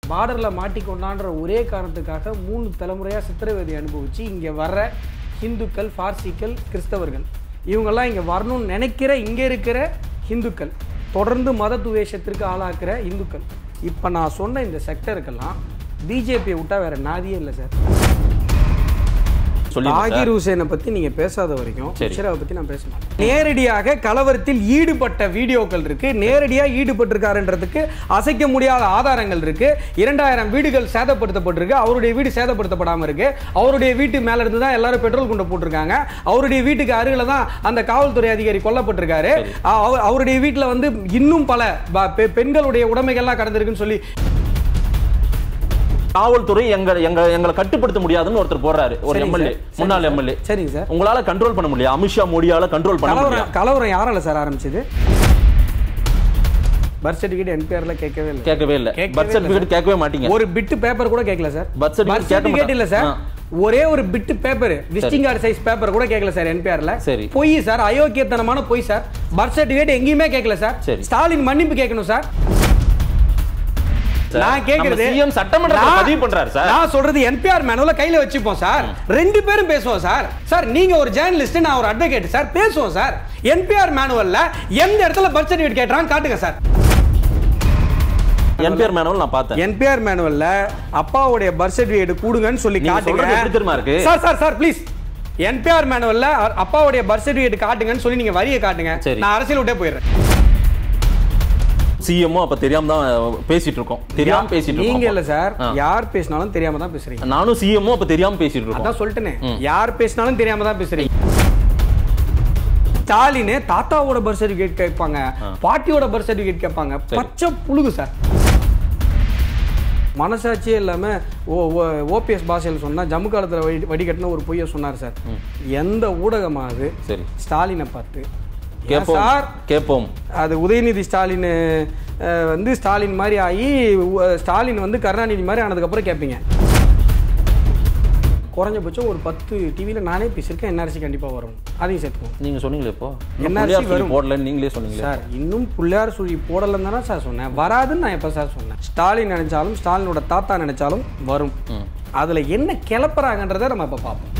பார்டரில் மாட்டிக்கொண்டான்ற ஒரே காரணத்துக்காக மூணு தலைமுறையாக சித்திரவதை அனுபவிச்சு இங்கே வர்ற ஹிந்துக்கள் பார்சிக்கள் கிறிஸ்தவர்கள் இவங்கெல்லாம் இங்கே வரணும்னு நினைக்கிற இங்கே இருக்கிற ஹிந்துக்கள் தொடர்ந்து மத துவேஷத்திற்கு ஆளாக்குற இந்துக்கள் இப்போ நான் சொன்ன இந்த செக்டருக்கெல்லாம் பிஜேபியை விட்டா வேற நாதியே இல்லை சார் சொல்லி ஆகிர் ஹுசேனை பத்தி நீங்க பேசாத வரைக்கும் சரி. இஷராவை பத்தி நான் பேச மாட்டேன் நேரடியாக கலவரத்தில் ஈடுபட்ட வீடியோக்கள் இருக்கு நேரடியா ஈடுபட்டிருக்காருன்றதுக்கு அசைக்க முடியாத ஆதாரங்கள் இருக்கு இரண்டாயிரம் வீடுகள் சேதப்படுத்தப்பட்டிருக்கு அவருடைய வீடு சேதப்படுத்தப்படாம இருக்கு அவருடைய வீட்டு மேல இருந்து தான் எல்லாரும் பெட்ரோல் குண்டை போட்டிருக்காங்க அவருடைய வீட்டுக்கு அருகில தான் அந்த காவல்துறை அதிகாரி கொல்லப்பட்டிருக்காரு அவ- அவருடைய வீட்டுல வந்து இன்னும் பல ப- பெ- பெண்களுடைய உடைமைகள்லாம் கடந்திருக்குன்னு சொல்லி காவல்துறை எங்க எங்க எங்களை கட்டுப்படுத்த முடியாதுன்னு ஒருத்தர் போறாரு ஒரு சரிங்க எம்எல்ஏ சார். முன்னாள் எம்எல்ஏ சரிங்க சார் உங்களால கண்ட்ரோல் பண்ண முடியல அமித்ஷா மோடியால கண்ட்ரோல் பண்ண முடியல கலவரம் கலவரம் யாரால சார் ஆரம்பிச்சது பர்த் சர்டிஃபிகேட் என்பிஆர்ல கேட்கவே இல்லை கேட்கவே இல்ல கேட்கவே பர்த் இல்ல சர்டிபிகேட் கேட்கவே மாட்டீங்க ஒரு பிட்டு பேப்பர் கூட கேட்கல சார் Birth certificate Birth கேட்க certificate இல்ல சார் மாட்டாங்க. ஒரே ஒரு bit paper visiting card size paper கூட கேட்கல சார் என்பிஆர்ல சரி. பொய் சார் அயோக்கியத்தனமான பொய் சார் பர்த் சர்டிஃபிகேட் எங்கேயுமே கேட்கல சார் சரி. ஸ்டாலின் மன்னிப்பு கேட்கணும் சார் சார், நான் கேக்குறது நம்ம CM சட்டமன்றத்துல நான்- பதிவு பண்றாரு சார். நான் சொல்றது என்பிஆர் மேனுவல கையில வச்சுப்போம் சார் ரெண்டு பேரும் பேசுவோம் சார் சார் நீங்க ஒரு ஜேர்னலிஸ்ட் நான் ஒரு அட்வொகேட் சார் பேசுவோம் சார் என்பிஆர் மேனுவல்ல எந்த இடத்துல பர்த் சர்டிஃபிகேட் கேட்கறான்னு காட்டுங்க சார் என்பிஆர் மேனுவல் நான் பார்த்தேன் என்பிஆர் மேனுவல்ல அப்பாவுடைய பர்த் சர்டிஃபிகேட் கூடுங்கன்னு சொல்லி நீங்க காட்டுங்க சொல்றது எப்படி தெரியுமா இருக்கு? Sir sir sir please NPR மேனுவல்ல அப்பாவுடைய பர்த் சர்டிஃபிகேட் காட்டுங்கன்னு சொல்லி நீங்க வரியை காட்டுங்க சரி. நான் அரசியல் விட்டே போயிடுறேன் சிஎம்ஓ அப்ப தெரியாம தான் பேசிட்டு இருக்கோம் தெரியாம பேசிட்டு நீங்க இருக்கோம் இல்ல சார் ஆ. யார் பேசினாலும் தெரியாம தான் பேசுறீங்க நானும் சிஎம்ஓ அப்ப தெரியாம பேசிட்டு இருக்கோம் அதான் சொல்லிட்டேனே யார் பேசினாலும் தெரியாம தான் பேசுறீங்க ஸ்டாலின் தாத்தாவோட பர்த் சர்டிஃபிகேட் கேட்பாங்க பாட்டியோட பர்த் சர்டிஃபிகேட் கேட்பாங்க பச்சை புழுகு சார் மனசாட்சியே இல்லாம ஓ ஓபிஎஸ் பாஷையில் சொன்னா ஜம்மு காலத்துல வடி வடிகட்டின ஒரு பொய்யை சொன்னார் சார் எந்த ஊடகமாவது சரி ஸ்டாலினை பார்த்து ஏன் கேட்போம் சார் கேட்போம் அது உதயநிதி ஸ்டாலின் அஹ், வந்து ஸ்டாலின் மாதிரி ஆகி உ- ஸ்டாலின் வந்து கருணாநிதி மாதிரி ஆனதுக்கப்புறம் கேட்பீங்க குறைஞ்சபட்சம் ஒரு பத்து டிவியில் நானே பேசியிருக்கேன் என்ஆர்சி கண்டிப்பாக வரும் அதையும் சேர்த்துக்கோங்க நீங்க சொன்னீங்களே இப்போ NRC புள்ளியார் சொல்லி வரும். போடலன்னு நீங்களே சொன்னீங்களே சார் இன்னும் பிள்ளையார் சுழி போடலன்னு தானே சார் சொன்னேன் வராதுன்னு நான் எப்போ சார் சொன்னேன் ஸ்டாலின் நினைச்சாலும் ஸ்டாலினோட தாத்தா நினைச்சாலும் வரும் அதில் என்ன கிளப்புறாங்கன்றதை நம்ம இப்போ பார்ப்போம்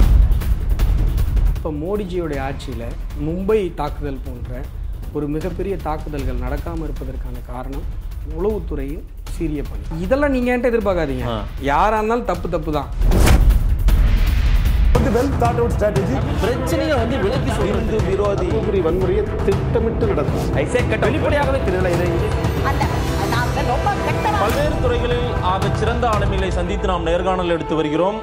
இப்போ மோடிஜியோடைய ஆட்சியில் மும்பை தாக்குதல் போன்ற ஒரு மிகப்பெரிய தாக்குதல்கள் நடக்காமல் இருப்பதற்கான காரணம் உளவுத்துறையின் சீரிய பணி இதெல்லாம் நீங்கள் என்கிட்ட எதிர்பார்க்காதீங்க ஆ. யாராக இருந்தாலும் தப்பு தப்பு தான் வந்து வெல் தாட் அவுட் ஸ்ட்ராட்டஜி பிரச்சனையை வந்து விலக்கி சொல்றது விரோதி தூத்துக்குடி வன்முறையை திட்டமிட்டு நடக்கும் வெளிப்படையாகவே தெரியல இதை அந்த நாங்க ரொம்ப கெட்டவா பல்வேறு துறைகளில் ஆக சிறந்த ஆளுமைகளை சந்தித்து நாம் நேர்காணல் எடுத்து வருகிறோம்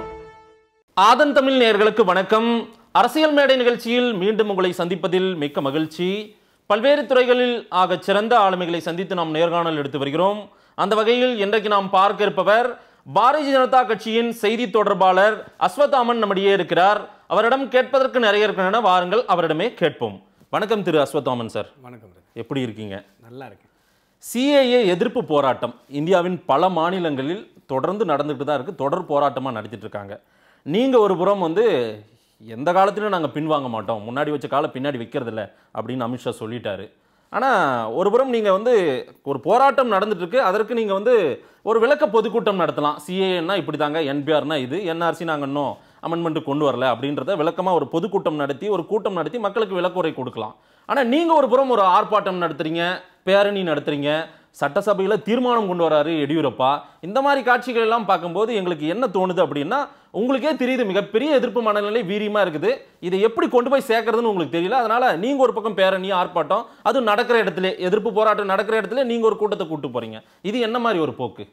ஆதன் தமிழ் நேயர்களுக்கு வணக்கம் அரசியல் மேடை நிகழ்ச்சியில் மீண்டும் உங்களை சந்திப்பதில் மிக்க மகிழ்ச்சி பல்வேறு துறைகளில் ஆக சிறந்த ஆளுமைகளை சந்தித்து நாம் நேர்காணல் எடுத்து வருகிறோம் அந்த வகையில் இன்றைக்கு நாம் பார்க்க இருப்பவர் பாரதிய ஜனதா கட்சியின் செய்தி தொடர்பாளர் அஸ்வத்தாமன் நம்மிடையே இருக்கிறார் அவரிடம் கேட்பதற்கு நிறைய இருக்கின்றன வாருங்கள் அவரிடமே கேட்போம் வணக்கம் திரு அஸ்வத்தாமன் சார் வணக்கம் brother. எப்படி இருக்கீங்க நல்லா இருக்கு சிஏஏ எதிர்ப்பு போராட்டம் இந்தியாவின் பல மாநிலங்களில் தொடர்ந்து நடந்துட்டு தான் இருக்கு தொடர் போராட்டமாக நடத்திட்டு இருக்காங்க நீங்க ஒரு புறம் வந்து எந்த காலத்திலும் நாங்கள் பின்வாங்க மாட்டோம் முன்னாடி வச்ச காலம் பின்னாடி வைக்கிறதில்ல அப்படின்னு அமித்ஷா சொல்லிட்டாரு ஆனால் ஒரு புறம் நீங்கள் வந்து ஒரு போராட்டம் நடந்துட்டு இருக்கு அதற்கு நீங்கள் வந்து ஒரு விளக்க பொதுக்கூட்டம் நடத்தலாம் சிஏஏன்னா இப்படி தாங்க என்பிஆர்னா இது என்ஆர்சி நாங்கள் இன்னும் அமெண்ட்மெண்ட் கொண்டு வரல அப்படின்றத விளக்கமாக ஒரு பொதுக்கூட்டம் நடத்தி ஒரு கூட்டம் நடத்தி மக்களுக்கு விளக்குரை கொடுக்கலாம் ஆனால் நீங்கள் ஒரு புறம் ஒரு ஆர்ப்பாட்டம் நடத்துறீங்க பேரணி நடத்துறீங்க சட்டசபையில் தீர்மானம் கொண்டு வராரு எடியூரப்பா இந்த மாதிரி காட்சிகள் எல்லாம் பார்க்கும்போது எங்களுக்கு என்ன தோணுது அப்படின்னா உங்களுக்கே தெரியுது மிகப்பெரிய எதிர்ப்பு மனநிலை வீரியமா இருக்குது இதை எப்படி கொண்டு போய் சேர்க்கறதுன்னு உங்களுக்கு தெரியல அதனால நீங்க ஒரு பக்கம் பேரணி ஆர்ப்பாட்டம் அது நடக்கிற இடத்துல எதிர்ப்பு போராட்டம் நடக்கிற இடத்துல நீங்க ஒரு கூட்டத்தை கூட்டு போறீங்க இது என்ன மாதிரி ஒரு போக்கு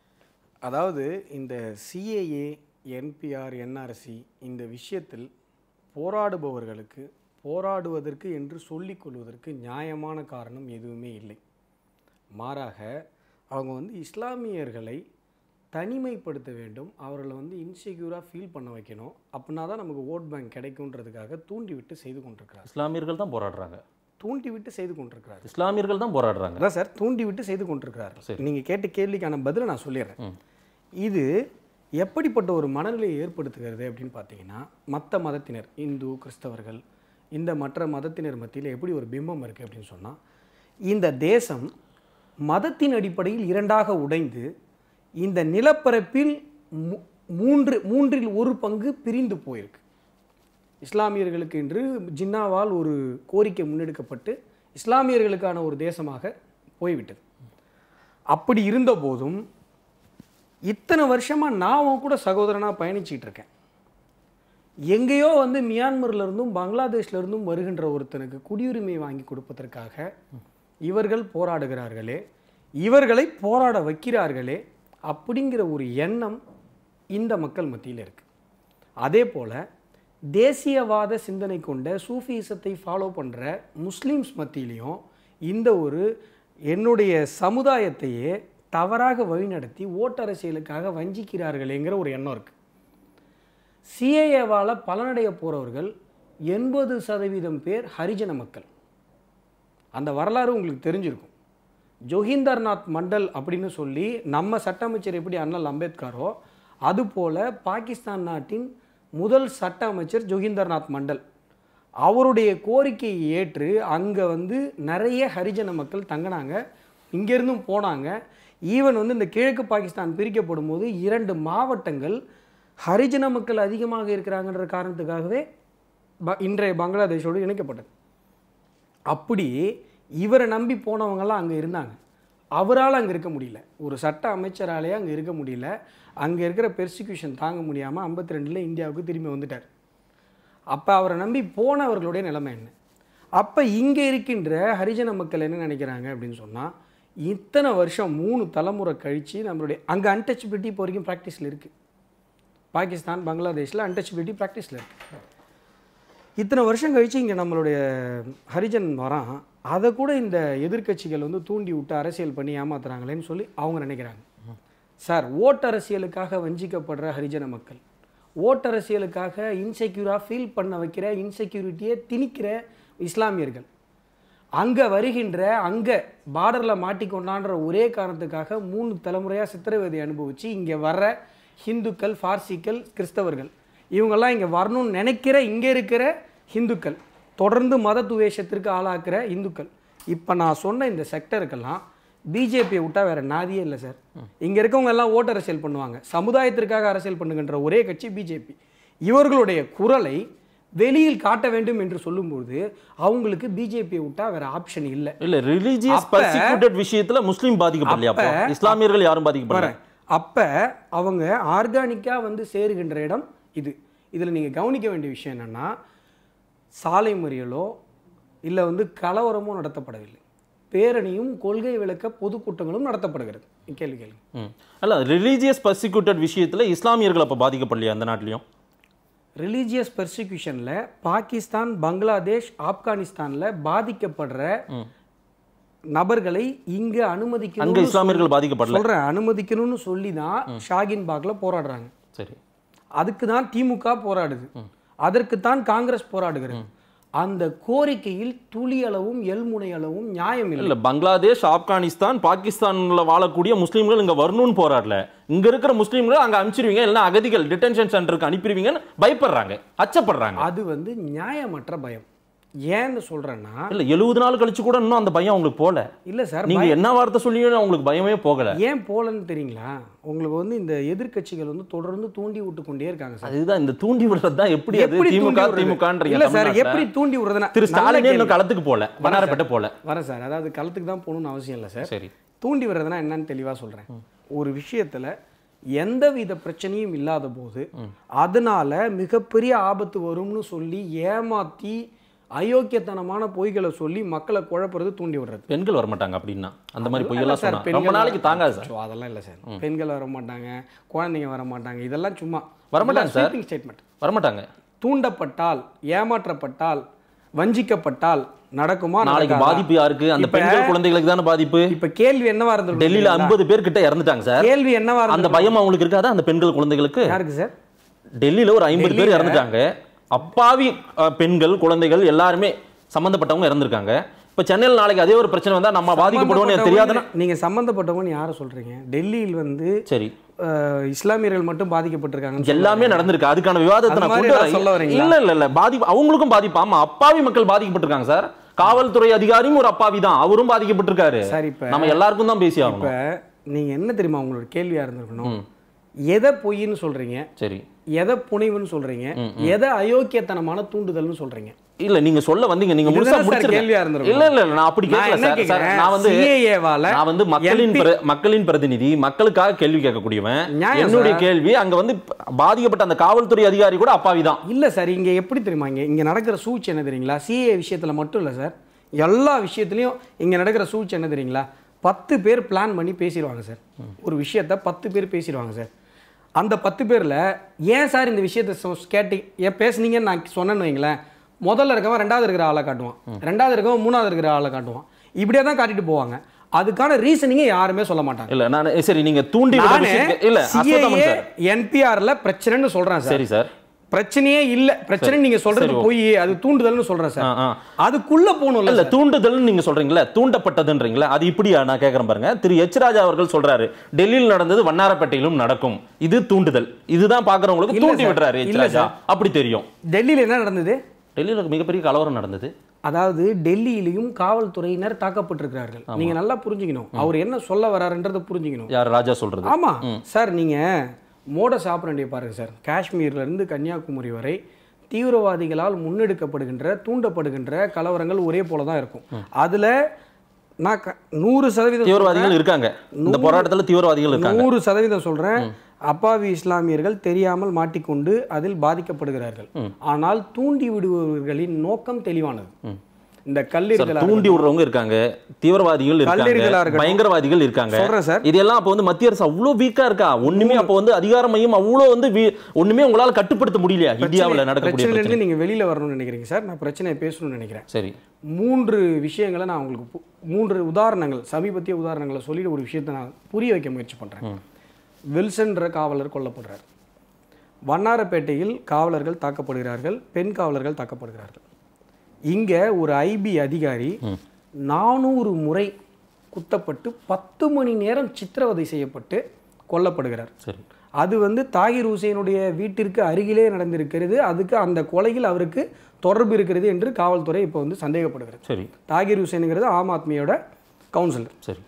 அதாவது இந்த சிஏஏ என்பிஆர் என்ஆர்சி இந்த விஷயத்தில் போராடுபவர்களுக்கு போராடுவதற்கு என்று சொல்லிக் கொள்வதற்கு நியாயமான காரணம் எதுவுமே இல்லை மாறாக அவங்க வந்து இஸ்லாமியர்களை தனிமைப்படுத்த வேண்டும் அவர்களை வந்து இன்செக்யூராக ஃபீல் பண்ண வைக்கணும் அப்படின்னா தான் நமக்கு ஓட் பேங்க் கிடைக்குன்றதுக்காக தூண்டிவிட்டு செய்து கொண்டிருக்கிறார் இஸ்லாமியர்கள் தான் போராடுறாங்க தூண்டிவிட்டு செய்து கொண்டிருக்கிறார் இஸ்லாமியர்கள் தான் போராடுறாங்க அதான் சார் தூண்டிவிட்டு செய்து கொண்டிருக்கிறார்கள் நீங்க கேட்ட கேள்விக்கான பதிலை நான் சொல்லிடுறேன் இது எப்படிப்பட்ட ஒரு மனநிலையை ஏற்படுத்துகிறது அப்படின்னு பார்த்தீங்கன்னா மற்ற மதத்தினர் இந்து கிறிஸ்தவர்கள் இந்த மற்ற மதத்தினர் மத்தியில் எப்படி ஒரு பிம்பம் இருக்குது அப்படின்னு சொன்னால் இந்த தேசம் மதத்தின் அடிப்படையில் இரண்டாக உடைந்து இந்த நிலப்பரப்பில் மூ- மூன்று மூன்றில் ஒரு பங்கு பிரிந்து போயிருக்கு இஸ்லாமியர்களுக்கு என்று ஜின்னாவால் ஒரு கோரிக்கை முன்னெடுக்கப்பட்டு இஸ்லாமியர்களுக்கான ஒரு தேசமாக போய்விட்டது அப்படி இருந்த போதும் இத்தனை வருஷமாக நான் உன் கூட சகோதரனாக பயணிச்சிட்டு இருக்கேன் எங்கேயோ வந்து மியான்மர்ல இருந்தும் பங்களாதேஷ்ல இருந்தும் வருகின்ற ஒருத்தனுக்கு குடியுரிமை வாங்கி கொடுப்பதற்காக இவர்கள் போராடுகிறார்களே இவர்களை போராட வைக்கிறார்களே அப்படிங்கிற ஒரு எண்ணம் இந்த மக்கள் மத்தியில் இருக்கு அதே போல தேசியவாத சிந்தனை கொண்ட சூஃபிசத்தை ஃபாலோ பண்ற முஸ்லிம்ஸ் மத்தியிலையும் இந்த ஒரு என்னுடைய சமுதாயத்தையே தவறாக வழிநடத்தி ஓட்டரசியலுக்காக வஞ்சிக்கிறார்களேங்கிற ஒரு எண்ணம் இருக்கு சிஏஏவால் பலனடைய போகிறவர்கள் எண்பது சதவீதம் பேர் ஹரிஜன மக்கள் அந்த வரலாறு உங்களுக்கு தெரிஞ்சிருக்கும் ஜோகிந்தர்நாத் மண்டல் அப்படின்னு சொல்லி நம்ம சட்ட அமைச்சர் எப்படி அண்ணல் அம்பேத்கரோ அதுபோல பாகிஸ்தான் நாட்டின் முதல் சட்ட அமைச்சர் ஜோகிந்தர்நாத் மண்டல் அவருடைய கோரிக்கையை ஏற்று அங்கே வந்து நிறைய ஹரிஜன மக்கள் தங்கினாங்க இங்கேருந்தும் போனாங்க ஈவன் வந்து இந்த கிழக்கு பாகிஸ்தான் பிரிக்கப்படும் போது இரண்டு மாவட்டங்கள் ஹரிஜன மக்கள் அதிகமாக இருக்கிறாங்கன்ற காரணத்துக்காகவே ப- இன்றைய பங்களாதேஷோடு இணைக்கப்பட்டது அப்படி இவரை நம்பி போனவங்கெல்லாம் அங்கே இருந்தாங்க அவரால் அங்கே இருக்க முடியல ஒரு சட்ட அமைச்சராலேயே அங்கே இருக்க முடியல அங்கே இருக்கிற பெர்சிக்யூஷன் தாங்க முடியாமல் ஐம்பத்தி ரெண்டில் இந்தியாவுக்கு திரும்பி வந்துட்டார் அப்போ அவரை நம்பி போனவர்களுடைய நிலைமை என்ன அப்போ இங்கே இருக்கின்ற ஹரிஜன மக்கள் என்ன நினைக்கிறாங்க அப்படின்னு சொன்னால் இத்தனை வருஷம் மூணு தலைமுறை கழித்து நம்மளுடைய அங்கே அன்டச்சபிலிட்டி இப்போ வரைக்கும் ப்ராக்டிஸில் இருக்குது பாகிஸ்தான் பங்களாதேஷில் அன்டச்சபிலிட்டி ப்ராக்டிஸில் இருக்குது இத்தனை வருஷம் கழித்து இங்கே நம்மளுடைய ஹரிஜன் வரான் அதை கூட இந்த எதிர்க்கட்சிகள் வந்து தூண்டி விட்டு அரசியல் பண்ணி ஏமாத்துறாங்களேன்னு சொல்லி அவங்க நினைக்கிறாங்க சார் ஓட்டரசியலுக்காக வஞ்சிக்கப்படுற ஹரிஜன மக்கள் ஓட்டரசியலுக்காக இன்செக்யூராக ஃபீல் பண்ண வைக்கிற இன்செக்யூரிட்டியை திணிக்கிற இஸ்லாமியர்கள் அங்கே வருகின்ற அங்கே பார்டரில் மாட்டிக்கொண்டான்ற ஒரே காரணத்துக்காக மூணு தலைமுறையாக சித்திரவதை அனுபவித்து இங்கே வர்ற ஹிந்துக்கள் பார்சிக்கள் கிறிஸ்தவர்கள் இவங்கெல்லாம் இங்கே வரணும்னு நினைக்கிற இங்கே இருக்கிற ஹிந்துக்கள் தொடர்ந்து மத துவேஷத்திற்கு ஆளாக்குற இந்துக்கள் இப்போ நான் சொன்ன இந்த செக்டருக்கெல்லாம் பிஜேபியை விட்டா வேற நாதியே இல்லை சார் இங்கே இருக்கவங்க எல்லாம் ஓட்டு அரசியல் பண்ணுவாங்க சமுதாயத்திற்காக அரசியல் பண்ணுகின்ற ஒரே கட்சி பிஜேபி இவர்களுடைய குரலை வெளியில் காட்ட வேண்டும் என்று சொல்லும்போது அவங்களுக்கு பிஜேபியை விட்டா வேற ஆப்ஷன் இல்லை இல்ல ரிலீஜியஸ் அப்ப- பர்சிக்யூட்டட் விஷயத்துல முஸ்லீம் பாதிக்கப்படலையா அப்போ அப்ப- இஸ்லாமியர்கள் யாரும் பாதிக்கப்படல வரேன் அப்போ அவங்க ஆர்கானிக்காக வந்து சேருகின்ற இடம் இது இதில் நீங்கள் கவனிக்க வேண்டிய விஷயம் என்னன்னா சாலை மறியலோ இல்லை வந்து கலவரமோ நடத்தப்படவில்லை பேரணியும் கொள்கை விளக்க பொதுக்கூட்டங்களும் நடத்தப்படுகிறது கேள்வி கேளுங்க ம். அல்ல ரிலீஜியஸ் பர்சிக்யூட்டட் விஷயத்துல இஸ்லாமியர்கள் அப்ப பாதிக்கப்படலையா அந்த நாட்டிலையும் ரிலீஜியஸ் பெர்சிக்யூஷனில் பாகிஸ்தான் பங்களாதேஷ் ஆப்கானிஸ்தானில் பாதிக்கப்படுற நபர்களை இங்க அங்க அனுமதிக்கணும் இஸ்லாமியர்கள் பாதிக்கப்படல சொல்றேன் அனுமதிக்கணும்னு சொல்லி தான் ஷாகின் பாக்ல போராடுறாங்க சரி அதுக்கு தான் திமுக போராடுது அதற்கு தான் காங்கிரஸ் போராடுகிறது அந்த கோரிக்கையில் துளி அளவும் எல்முனை அளவும் நியாயம் இல்லை இல்ல பங்களாதேஷ் ஆப்கானிஸ்தான் பாகிஸ்தான்ல வாழக்கூடிய முஸ்லீம்கள் இங்க வரணும்னு போராடல இங்க இருக்கிற முஸ்லீம்களை அங்க அனுப்பிச்சிருவீங்க இல்லைன்னா அகதிகள் டிடென்ஷன் சென்டருக்கு அனுப்பிடுவீங்கன்னு பயப்படுறாங்க அச்சப்படுறாங்க அது வந்து நியாயமற்ற பயம் ஏன்னு சொல்றேன்னா இல்ல எழுபது நாள் கழிச்சு கூட இன்னும் அந்த பயம் உங்களுக்கு போல இல்ல சார் நீங்க என்ன வார்த்தை சொல்லியும் உங்களுக்கு பயமே போகல ஏன் போலன்னு தெரியுங்களா உங்களுக்கு வந்து இந்த எதிர்க்கட்சிகள் வந்து தொடர்ந்து தூண்டி விட்டு கொண்டே இருக்காங்க சார் அதுதான் இந்த தூண்டி விடுறது தான் எப்படி அது எப்படி திமுக தூண்டி விடுறது? திமுகன்றீங்க இல்ல சார் தமிழ்நாட்டுல. எப்படி தூண்டி விடுறதுன்னா திரு நல்ல ஸ்டாலினே இன்னும் கேள்வி. களத்துக்கு போல வண்ணாரப்பேட்டை போல வரேன் சார் அதாவது களத்துக்கு தான் போகணும்னு அவசியம் இல்லை சார் சரி தூண்டி விடுறதுனா என்னன்னு தெளிவா சொல்றேன் ஒரு விஷயத்துல எந்தவித பிரச்சனையும் இல்லாத போது அதனால மிகப்பெரிய ஆபத்து வரும்னு சொல்லி ஏமாத்தி அயோக்கியத்தனமான பொய்களை சொல்லி மக்களை குழப்புறது தூண்டி விடுறது பெண்கள் வரமாட்டாங்க அப்படின்னா அந்த மாதிரி இல்ல பொய்யெல்லாம் சார், சொன்னா பெண்கள் ரொம்ப நாளைக்கு வர- தாங்காது சார் அச்சோ, அதெல்லாம் இல்லை சார் பெண்கள் வர மாட்டாங்க குழந்தைங்க வர மாட்டாங்க இதெல்லாம் சும்மா வரமாட்டாங்க சார். ஸ்டேட்மெண்ட் வரமாட்டாங்க தூண்டப்பட்டால் ஏமாற்றப்பட்டால் வஞ்சிக்கப்பட்டால் நடக்குமா நாளைக்கு நடக்காதா? பாதிப்பு யாருக்கு அந்த இப்ப- பெண்கள் குழந்தைகளுக்கு தானே பாதிப்பு இப்ப கேள்வி என்னவா இருந்தது டெல்லியில ஐம்பது பேர் கிட்ட இறந்துட்டாங்க சார் கேள்வி என்னவா அந்த இருந்தது பயம் அவங்களுக்கு இருக்காதா அந்த பெண்கள் குழந்தைகளுக்கு யாருக்கு சார் டெல்லியில ஒரு ஐம்பது பேர் டெல்லியில- இறந்துட்டாங்க அப்பாவி அஹ், பெண்கள் குழந்தைகள் எல்லாருமே சம்பந்தப்பட்டவங்க இறந்திருக்காங்க இப்ப சென்னையில் நாளைக்கு அதே ஒரு பிரச்சனை வந்தா நம்ம பாதிக்கப்படுவோம் எனக்கு தெரியாதுன்னா சம்பந்தப்பட்டவங்க- நீங்க சம்பந்தப்பட்டவங்க யாரை சொல்றீங்க டெல்லியில் வந்து சரி அஹ், இஸ்லாமியர்கள் மட்டும் பாதிக்கப்பட்டிருக்காங்க எல்லாமே நடந்திருக்கு அதுக்கான விவாதத்தை அது நான் மாதிரி கொண்டு ஏதாவது சொல்ல வரேன் வரீங்களா? இல்ல இல்ல இல்ல பாதிப்பு அவங்களுக்கும் பாதிப்பு ஆமா அப்பாவி மக்கள் பாதிக்கப்பட்டிருக்காங்க சார் காவல்துறை அதிகாரியும் ஒரு அப்பாவி தான் அவரும் பாதிக்கப்பட்டிருக்காரு சரி, இப்ப- நம்ம எல்லாருக்கும் தான் பேசி இப்ப ஆகணும் நீங்க என்ன தெரியுமா உங்களோட கேள்வியா இருந்திருக்கணும் எதை பொய்ன்னு சொல்றீங்க சரி எதை புனைவுன்னு சொல்றீங்க எதை அயோக்கியத்தனமான தூண்டுதல்னு சொல்றீங்க இல்ல நீங்க சொல்ல வந்தீங்க நீங்க முழுசா இதுதானே சார் முடிச்சிருங்க கேள்வியா இருந்திருக்கும். இல்ல இல்ல நான் அப்படி நான் கேட்கல என்ன சார் சார் கேக்குறேன்? நான் வந்து CAA வால நான் வந்து மக்களின் MP பிர- மக்களின் பிரதிநிதி மக்களுக்காக கேள்வி கேட்கக்கூடியவன் நியாயம் என்னுடைய சார். கேள்வி அங்க வந்து பாதிக்கப்பட்ட அந்த காவல்துறை அதிகாரி கூட அப்பாவி தான் இல்ல சார் இங்க எப்படி தெரியுமா இங்க இங்க நடக்கிற சூழ்ச்சி என்ன தெரியுங்களா சிஏ விஷயத்துல மட்டும் இல்ல சார் எல்லா விஷயத்துலயும் இங்க நடக்கிற சூழ்ச்சி என்ன தெரியுங்களா பத்து பேர் பிளான் பண்ணி பேசிடுவாங்க சார் ஒரு விஷயத்த பத்து பேர் பேசிடுவாங்க சார் அந்த பத்து பேர்ல ஏன் சார் இந்த விஷயத்த சொ- கேட்டு ஏன் பேசுனீங்கன்னு நான் சொன்னேன்னு வைங்களேன் முதல்ல இருக்கவன் ரெண்டாவது இருக்கிற ஆளை காட்டுவான் ரெண்டாவது இருக்கவன் மூணாவது இருக்கிற ஆளை காட்டுவான் இப்படியே தான் காட்டிட்டு போவாங்க அதுக்கான ரீசனிங்கை யாருமே சொல்ல மாட்டாங்க இல்ல நான் சரி நீங்க தூண்டி விட்ட நானு விஷயத்துக்கு- இல்ல அஸ்வத்தாமன் சிஏஏ சார் என்பிஆர்ல பிரச்சனைன்னு சொல்றேன் சார் சரி சார் பிரச்சனையே இல்ல பிரச்சனை நீங்க சொல்றது சரி, போய் அது தூண்டுதல்னு சொல்றேன் ஆ, சார் ஆ. அதுக்குள்ள போகணும்ல இல்ல சார். தூண்டுதல் நீங்க சொல்றீங்களா தூண்டப்பட்டதுன்றீங்களா அது இப்படியா நான் கேக்குறேன் பாருங்க திரு எச் ராஜா அவர்கள் சொல்றாரு டெல்லியில் நடந்தது வண்ணாரப்பேட்டையிலும் நடக்கும் இது தூண்டுதல் இதுதான் பாக்குறவங்களுக்கு இல்ல தூண்டி சார். விடுறாரு எச் இல்ல ராஜா சார். அப்படி தெரியும் டெல்லியில என்ன நடந்தது டெல்லியில் மிகப்பெரிய கலவரம் நடந்தது அதாவது டெல்லியிலையும் காவல்துறையினர் தாக்கப்பட்டிருக்கிறார்கள் நீங்க நல்லா புரிஞ்சுக்கணும் அவர் என்ன சொல்ல வராருன்றதை புரிஞ்சுக்கணும் யார் ராஜா சொல்றது ஆமா சார் நீங்க மோட சாப்பிடண்டிய பாருங்க சார் காஷ்மீர்ல இருந்து கன்னியாகுமரி வரை தீவிரவாதிகளால் முன்னெடுக்கப்படுகின்ற தூண்டப்படுகின்ற கலவரங்கள் ஒரே போல தான் இருக்கும் அதுல நான் க- நூறு சதவீதம் தீவிரவாதிகள் இருக்காங்க இந்த போராட்டத்துல தீவிரவாதிகள் இருக்காங்க நூறு சதவீதம் சொல்றேன் அப்பாவி இஸ்லாமியர்கள் தெரியாமல் மாட்டிக்கொண்டு அதில் பாதிக்கப்படுகிறார்கள் ஆனால் தூண்டி விடுபவர்களின் நோக்கம் தெளிவானது இந்த சார், கல்லீரல் தூண்டி விடுறவங்க இருக்காங்க தீவிரவாதிகள் கல்லெறிகளா இருக்காங்க இருக்கட்டும். பயங்கரவாதிகள் இருக்காங்க சொல்றேன் சார். இதெல்லாம் அப்போ வந்து மத்திய அரசு அவ்வளோ வீக்கா இருக்கா ஒண்ணுமே அப்போ வந்து அதிகார மையம் அவ்வளோ வந்து வீ- ஒண்ணுமே உங்களால கட்டுப்படுத்த முடியலையா இந்தியாவுல நடக்கக்கூடிய பிரச்சனையில பிரச்சனை இருந்து நீங்க வெளியில வரணும்னு நினைக்கிறீங்க சார் நான் பிரச்சனையை பேசணும்னு நினைக்கிறேன் சரி மூன்று விஷயங்களை நான் உங்களுக்கு பு- மூன்று உதாரணங்கள் சமீபத்திய உதாரணங்களை சொல்லி ஒரு விஷயத்தை நான் புரிய வைக்க முயற்சி பண்றேன் வில்சன்ற காவலர் கொல்லப்படுறார் வண்ணாரப்பேட்டையில் காவலர்கள் தாக்கப்படுகிறார்கள் பெண் காவலர்கள் தாக்கப்படுகிறார்கள் இங்க ஒரு ஐபி அதிகாரி நானூறு முறை குத்தப்பட்டு பத்து மணி நேரம் சித்திரவதை செய்யப்பட்டு கொல்லப்படுகிறார் சரி அது வந்து தாகிர் ஹுசேனுடைய வீட்டிற்கு அருகிலே நடந்திருக்கிறது அதுக்கு அந்த கொலையில் அவருக்கு தொடர்பு இருக்கிறது என்று காவல்துறை இப்போ வந்து சந்தேகப்படுகிறது சரி தாகிர் ஹுசேனுங்கிறது ஆம் ஆத்மியோட கவுன்சிலர் சரி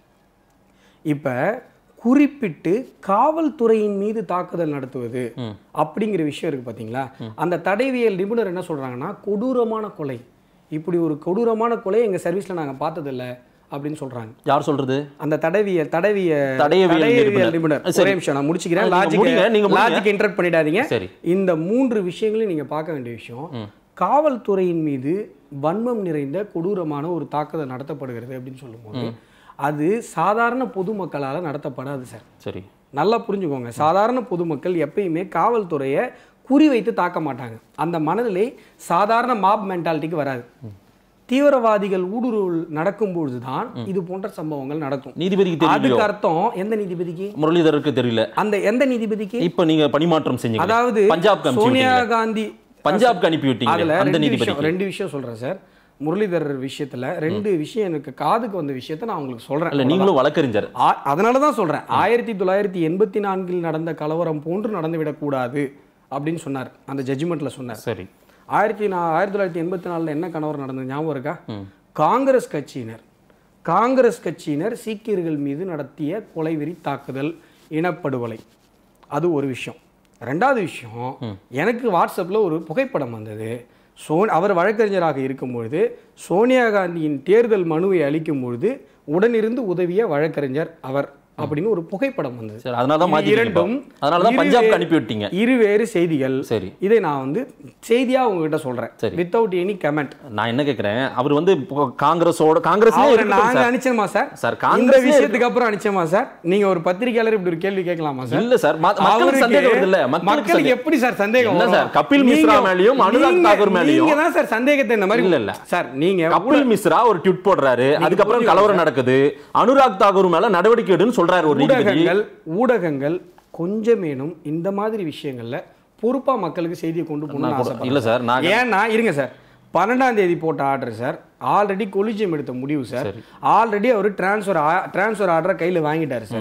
இப்போ குறிப்பிட்டு காவல்துறையின் மீது தாக்குதல் நடத்துவது அப்படிங்கிற விஷயம் இருக்கு பார்த்தீங்களா அந்த தடைவியல் நிபுணர் என்ன சொல்றாங்கன்னா கொடூரமான கொலை இப்படி ஒரு கொடூரமான கொலை எங்க சர்வீஸ்ல நாங்க பார்த்ததில்ல அப்படின்னு சொல்றாங்க யார் சொல்றது அந்த தடவிய தடவிய தடயவியல் தடயவியல் நிபுணர். நிபுணர் சரி. ஒரே நிமிஷம் நான் முடிச்சுக்கிறேன் நீங்க லாஜிக் முடிங்க, நீங்க முடிங்க. லாஜிக் இன்டர்ப்ட் பண்ணிடாதீங்க சரி. இந்த மூன்று விஷயங்களையும் நீங்க பார்க்க வேண்டிய விஷயம் காவல்துறையின் மீது வன்மம் நிறைந்த கொடூரமான ஒரு தாக்குதல் நடத்தப்படுகிறது அப்படின்னு சொல்லும்போது அது சாதாரண பொதுமக்களால் நடத்தப்படாது சார் சரி நல்லா புரிஞ்சுக்கோங்க சாதாரண பொதுமக்கள் எப்பயுமே காவல்துறையை குறிவைத்து தாக்க மாட்டாங்க அந்த மனநிலை சாதாரண மாப் மென்டாலிட்டிக்கு வராது தீவிரவாதிகள் ஊடுருவல் நடக்கும்பொழுது தான் இது போன்ற சம்பவங்கள் நடக்கும் நீதிபதிக்கு தெரியலையோ அதுக்கு அர்த்தம் எந்த நீதிபதிக்கு முரளிதருக்கு தெரியல அந்த எந்த நீதிபதிக்கு இப்ப நீங்க பணிமாற்றம் செஞ்சீங்க அதாவது பஞ்சாப்க்கு அனுப்பிச்சு சோனியா விட்டீங்களே. காந்தி பஞ்சாப்க்கு அனுப்பி விட்டீங்க அதுல அந்த ரெண்டு நீதிபதிக்கு விஷயம் ரெண்டு விஷயம் சொல்றேன் சார் முரளிதர் விஷயத்துல ரெண்டு விஷயம் எனக்கு காதுக்கு வந்த விஷயத்தை நான் உங்களுக்கு சொல்றேன் இல்ல நீங்களும் வழக்கறிஞர் ஆ- அதனால தான் சொல்றேன் ஆயிரத்தி தொள்ளாயிரத்தி எண்பத்தி நான்கில் நடந்த கலவரம் போன்று நடந்துவிடக்கூடாது அப்படின்னு சொன்னார் அந்த ஜட்ஜ்மெண்ட்ல சொன்னார் சரி ஆயிரத்தி நா ஆயிரத்தி தொள்ளாயிரத்தி எண்பத்தி நாலில் என்ன கலவரம் நடந்தது ஞாபகம் இருக்கா காங்கிரஸ் கட்சியினர் காங்கிரஸ் கட்சியினர் சீக்கியர்கள் மீது நடத்திய கொலைவெறி தாக்குதல் இனப்படுகொலை அது ஒரு விஷயம் ரெண்டாவது விஷயம் எனக்கு வாட்ஸ்அப்பில் ஒரு புகைப்படம் வந்தது சோ அவர் வழக்கறிஞராக இருக்கும்பொழுது சோனியா காந்தியின் தேர்தல் மனுவை அளிக்கும் பொழுது உடனிருந்து உதவிய வழக்கறிஞர் அவர் அப்படின்னு ஒரு புகைப்படம் வந்தது சரி அதனால தான் இது மாத்திட்டீங்க இரண்டும் இப்போ. அதனால தான் இரு பஞ்சாப்க்கு வேறு- அனுப்பி விட்டீங்க இருவேறு செய்திகள் சரி இதை நான் வந்து செய்தியா உங்ககிட்ட சொல்றேன் சரி. வித்தவுட் எனி கமெண்ட் நான் என்ன கேக்குறேன் அவர் வந்து இப்போ காங்கிரஸோட காங்கிரஸ்லயே அவரை இருக்கட்டும் நாங்க சார். அனுப்பிச்சோமா சார் சார், இந்த காங்கிரஸ்லயே விஷயத்துக்கு அப்புறம் அனுப்பிச்சோமா சார் நீங்க ஒரு பத்திரிகையாளர் இப்படி ஒரு கேள்வி கேட்கலாமா சார் இல்ல சார் ம- மக்களுக்கு அவருக்கு- சந்தேகம் வருது இல்ல மக்களுக்கு எப்படி சார் சந்தேகம் என்ன வரும்? சார், கபில் மிஸ்ரா நீங்க- மேலயும், அனுராக் நீங்க- தாக்கூர் மேலயும் நீங்க தான் சார் சந்தேகத்தை இந்த மாதிரி இல்ல, இல்ல. சார் நீங்க கபில் மிஸ்ரா ஒரு ட்வீட் போடுறாரு அதுக்கப்புறம் புரிஞ்சுக்கோங்க கலவரம் நடக்குது அனுராக் தாக்கூர் மேல நடவடிக்கை எடுன்னு சொல்றாரு ஒரு நீதிபதி ஊடகங்கள் ஊடகங்கள் கொஞ்சமேனும் இந்த மாதிரி விஷயங்கள்ல பொறுப்பா மக்களுக்கு செய்தியை கொண்டு நான் போகணும்னு கூட- ஆசைப்படுறேன் இல்ல சார் நான் ஏன்னா இருங்க சார் பன்னெண்டாம் தேதி போட்ட ஆர்டர் சார் ஆல்ரெடி கொலிஜியம் எடுத்த முடிவு சார் ஆல்ரெடி அவர் டிரான்ஸ்ஃபர் டிரான்ஸ்ஃபர் ஆர்டரை கையில் வாங்கிட்டார் சார்